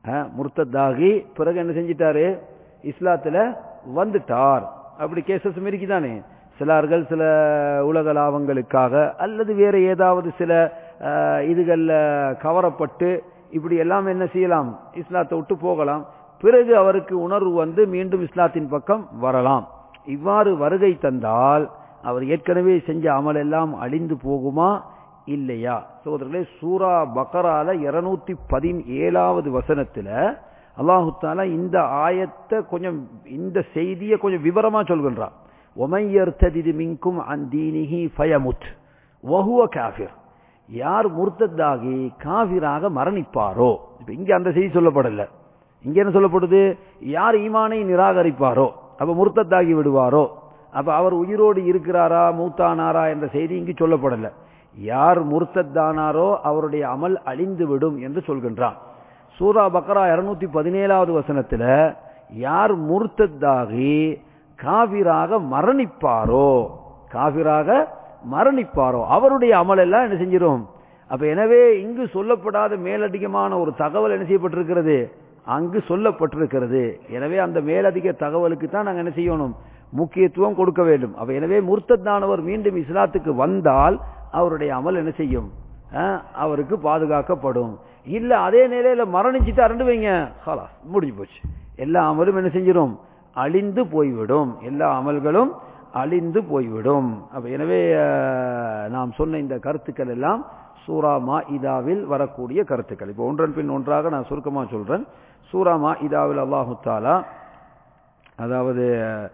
முர்த்தத்தாகி பிறகு என்ன செஞ்சிட்டாரு இஸ்லாத்துல வந்துட்டார் அப்படி கேசஸ் இருக்குதானே சிலர்கள் சில உலக லாபங்களுக்காக அல்லது வேற ஏதாவது சில இதுகள்ல கவரப்பட்டு இப்படி எல்லாம் என்ன செய்யலாம் இஸ்லாத்தை விட்டு போகலாம் பிறகு அவருக்கு உணர்வு வந்து மீண்டும் இஸ்லாத்தின் பக்கம் வரலாம் இவ்வாறு வருகை தந்தால் அவர் ஏற்கனவே செஞ்ச அமல் எல்லாம் அழிந்து போகுமா இல்லையா சோதரர்களே சூரா பக்கரால இருநூத்தி பதினேழாவது வசனத்துல அல்லாஹு தாலா இந்த ஆயத்தை கொஞ்சம் இந்த செய்தியை கொஞ்சம் விவரமா சொல்கின்றான் ஒமையர்த்ததிது மின்கும் அந்தீனிஹி ஃபயமுத் வஹுவ காஃபிர் யார் முர்த்தத்தாகி காபிராக மரணிப்பாரோ இப்ப இங்க அந்த செய்தி சொல்லப்படல இங்க என்ன சொல்லப்படுது யார் ஈமானை நிராகரிப்பாரோ அப்ப முர்த்தத்தாகி விடுவாரோ அப்ப அவர் உயிரோடு இருக்கிறாரா மூத்தானாரா என்ற செய்தி இங்கு சொல்லப்படல யார் முர்த்தத்தானாரோ அவருடைய அமல் அழிந்து விடும் என்று சொல்கின்றான் சூரா பக்ரா இருநூத்தி பதினேழாவது வசனத்துல யார் முர்த்தத்தாகி காவிராக மரணிப்பாரோ காவிராக மரணிப்பாரோ அவருடைய அமல் எல்லாம் என்ன செஞ்சிடும் அப்ப எனவே இங்கு சொல்லப்படாத மேலதிகமான ஒரு தகவல் என்ன செய்யப்பட்டிருக்கிறது அங்கு சொல்லப்பட்டிருக்கிறது எனவே அந்த மேலதிக தகவலுக்கு தான் நாங்க என்ன செய்யணும் முக்கியத்துவம் கொடுக்க வேண்டும் அப்ப எனவே முர்த்தத்தானவர் மீண்டும் இஸ்லாத்துக்கு வந்தால் அவருடைய அமல் என்ன செய்யும் அவருக்கு பாதுகாக்கப்படும் இல்ல அதே நிலையில மரணிச்சுட்டு அரண்டு வைங்க ஹலாஸ் முடிஞ்சு போச்சு எல்லா அமலும் என்ன செஞ்சிடும் அழிந்து போய்விடும் எல்லா அமல்களும் அழிந்து போய்விடும் அப்ப எனவே நாம் சொன்ன இந்த கருத்துக்கள் எல்லாம் சூரா மா இதாவில் வரக்கூடிய கருத்துக்கள் இப்போ ஒன்றன் பின் ஒன்றாக நான் சுருக்கமா சொல்றேன் சூரா மா இதாவில் அல்லாஹு தாலா அதாவது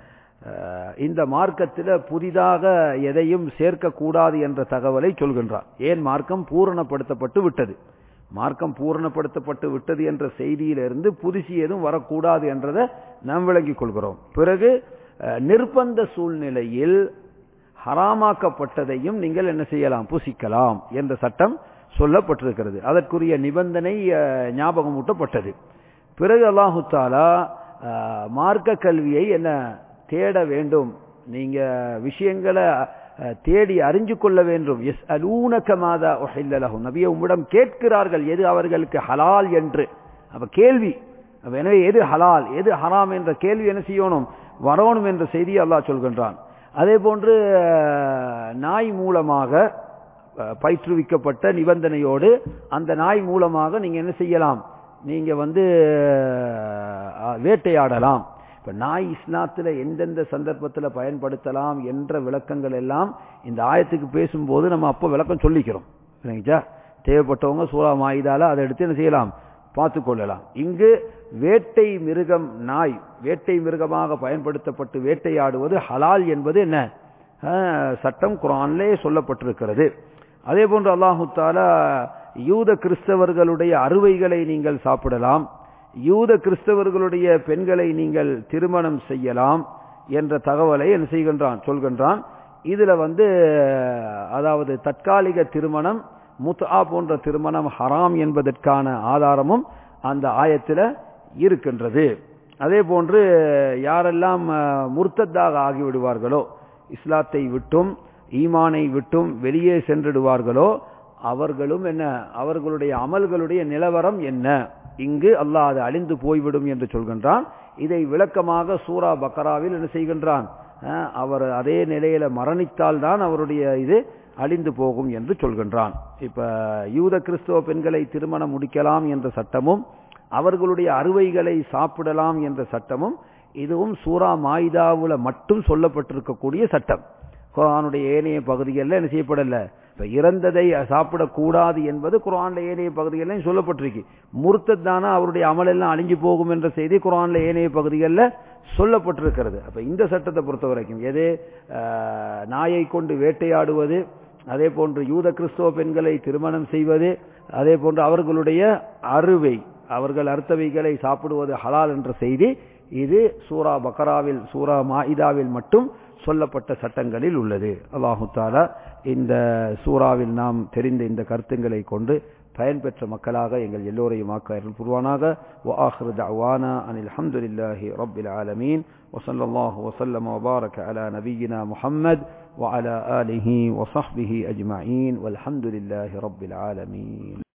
இந்த மார்க்கத்தில் புதிதாக எதையும் சேர்க்கக்கூடாது என்ற தகவலை சொல்கின்றார் ஏன் மார்க்கம் பூரணப்படுத்தப்பட்டு விட்டது மார்க்கம் பூரணப்படுத்தப்பட்டு விட்டது என்ற செய்தியிலிருந்து புதுசி எதுவும் வரக்கூடாது என்றதை நாம் விளங்கிக் கொள்கிறோம் பிறகு நிர்பந்த சூழ்நிலையில் ஹராமாக்கப்பட்டதையும் நீங்கள் என்ன செய்யலாம் புசிக்கலாம் என்ற சட்டம் சொல்லப்பட்டிருக்கிறது அதற்குரிய நிபந்தனை ஞாபகம் ஊட்டப்பட்டது பிறகு அல்லாஹு தாலா மார்க்க கல்வியை என்ன தேட வேண்டும் நீங்க விஷயங்களை தேடி அறிஞ்சு கொள்ள வேண்டும் எஸ் அலூனக மாதா ஒஹில்லலகும் நபிய உம்மிடம் கேட்கிறார்கள் எது அவர்களுக்கு ஹலால் என்று அப்ப கேள்வி எனவே எது ஹலால் எது ஹராம் என்ற கேள்வி என்ன செய்யணும் வரணும் என்ற செய்தியை அல்லாஹ் சொல்கின்றான் அதே போன்று நாய் மூலமாக பயிற்றுவிக்கப்பட்ட நிபந்தனையோடு அந்த நாய் மூலமாக நீங்க என்ன செய்யலாம் நீங்க வந்து வேட்டையாடலாம் இப்ப நாய் இஸ்லாத்துல எந்தெந்த சந்தர்ப்பத்தில் பயன்படுத்தலாம் என்ற விளக்கங்கள் எல்லாம் இந்த ஆயத்துக்கு பேசும்போது நம்ம அப்ப விளக்கம் சொல்லிக்கிறோம் சரிங்களா தேவைப்பட்டவங்க சூறா மாயுதால அதை எடுத்து என்ன செய்யலாம் பார்த்து கொள்ளலாம் இங்கு வேட்டை மிருகம் நாய் வேட்டை மிருகமாக பயன்படுத்தப்பட்டு வேட்டையாடுவது ஹலால் என்பது என்ன சட்டம் குரான்லே சொல்லப்பட்டிருக்கிறது அதே போன்று அல்லாஹு தாலா யூத கிறிஸ்தவர்களுடைய அறுவைகளை நீங்கள் சாப்பிடலாம் யூத கிறிஸ்தவர்களுடைய பெண்களை நீங்கள் திருமணம் செய்யலாம் என்ற தகவலை என்ன செய்கின்றான் சொல்கின்றான் இதுல வந்து அதாவது தற்காலிக திருமணம் முத்ஆ போன்ற திருமணம் ஹராம் என்பதற்கான ஆதாரமும் அந்த ஆயத்தில் இருக்கின்றது அதே போன்று யாரெல்லாம் முர்த்தத்தாக ஆகிவிடுவார்களோ இஸ்லாத்தை விட்டும் ஈமானை விட்டும் வெளியே சென்றிடுவார்களோ அவர்களும் என்ன அவர்களுடைய அமல்களுடைய நிலவரம் என்ன இங்கு அல்லாஹ் அது அழிந்து போய்விடும் என்று சொல்கின்றான் இதை விளக்கமாக சூரா பக்கராவில் என்ன செய்கின்றான் அவர் அதே நிலையில மரணித்தால் தான் அவருடைய இது அழிந்து போகும் என்று சொல்கின்றான் இப்ப யூத கிறிஸ்தவ பெண்களை திருமணம் முடிக்கலாம் என்ற சட்டமும் அவர்களுடைய அறுவைகளை சாப்பிடலாம் என்ற சட்டமும் இதுவும் சூரா மாயுதாவுல மட்டும் சொல்லப்பட்டிருக்கக்கூடிய சட்டம் குரானுடைய ஏனைய பகுதிகளில் என்ன செய்யப்படல இப்ப இறந்ததை சாப்பிடக்கூடாது என்பது குரான்ல ஏனைய பகுதிகளில் சொல்லப்பட்டிருக்கு முர்த்தத்தானா அவருடைய அமலெல்லாம் அழிஞ்சு போகும் என்ற செய்தி குரான்ல ஏனைய பகுதிகளில் சொல்லப்பட்டிருக்கிறது அப்ப இந்த சட்டத்தை பொறுத்த வரைக்கும் எது நாயை கொண்டு வேட்டையாடுவது அதே போன்று யூத கிறிஸ்தவ பெண்களை திருமணம் செய்வது அதே போன்று அவர்களுடைய அறுவை அவர்கள் அர்த்தவைகளை சாப்பிடுவது ஹலால் என்ற செய்தி இது சூரா பக்கராவில் சூரா மாயிதாவில் மட்டும் சொல்லப்பட்ட சட்டங்களில் உள்ளது அல்லாஹு தாலா இந்த சூறாவில் நாம் தெரிந்த இந்த கருத்துங்களை கொண்டு பயன்பெற்ற மக்களாக எங்கள் எல்லோரையும் ஆக்க அருள் புரிவானாக وآخر دعوانا أن الحمد لله رب العالمين وصلى الله وسلم وبارك على نبينا محمد وعلى آله وصحبه أجمعين والحمد لله رب العالمين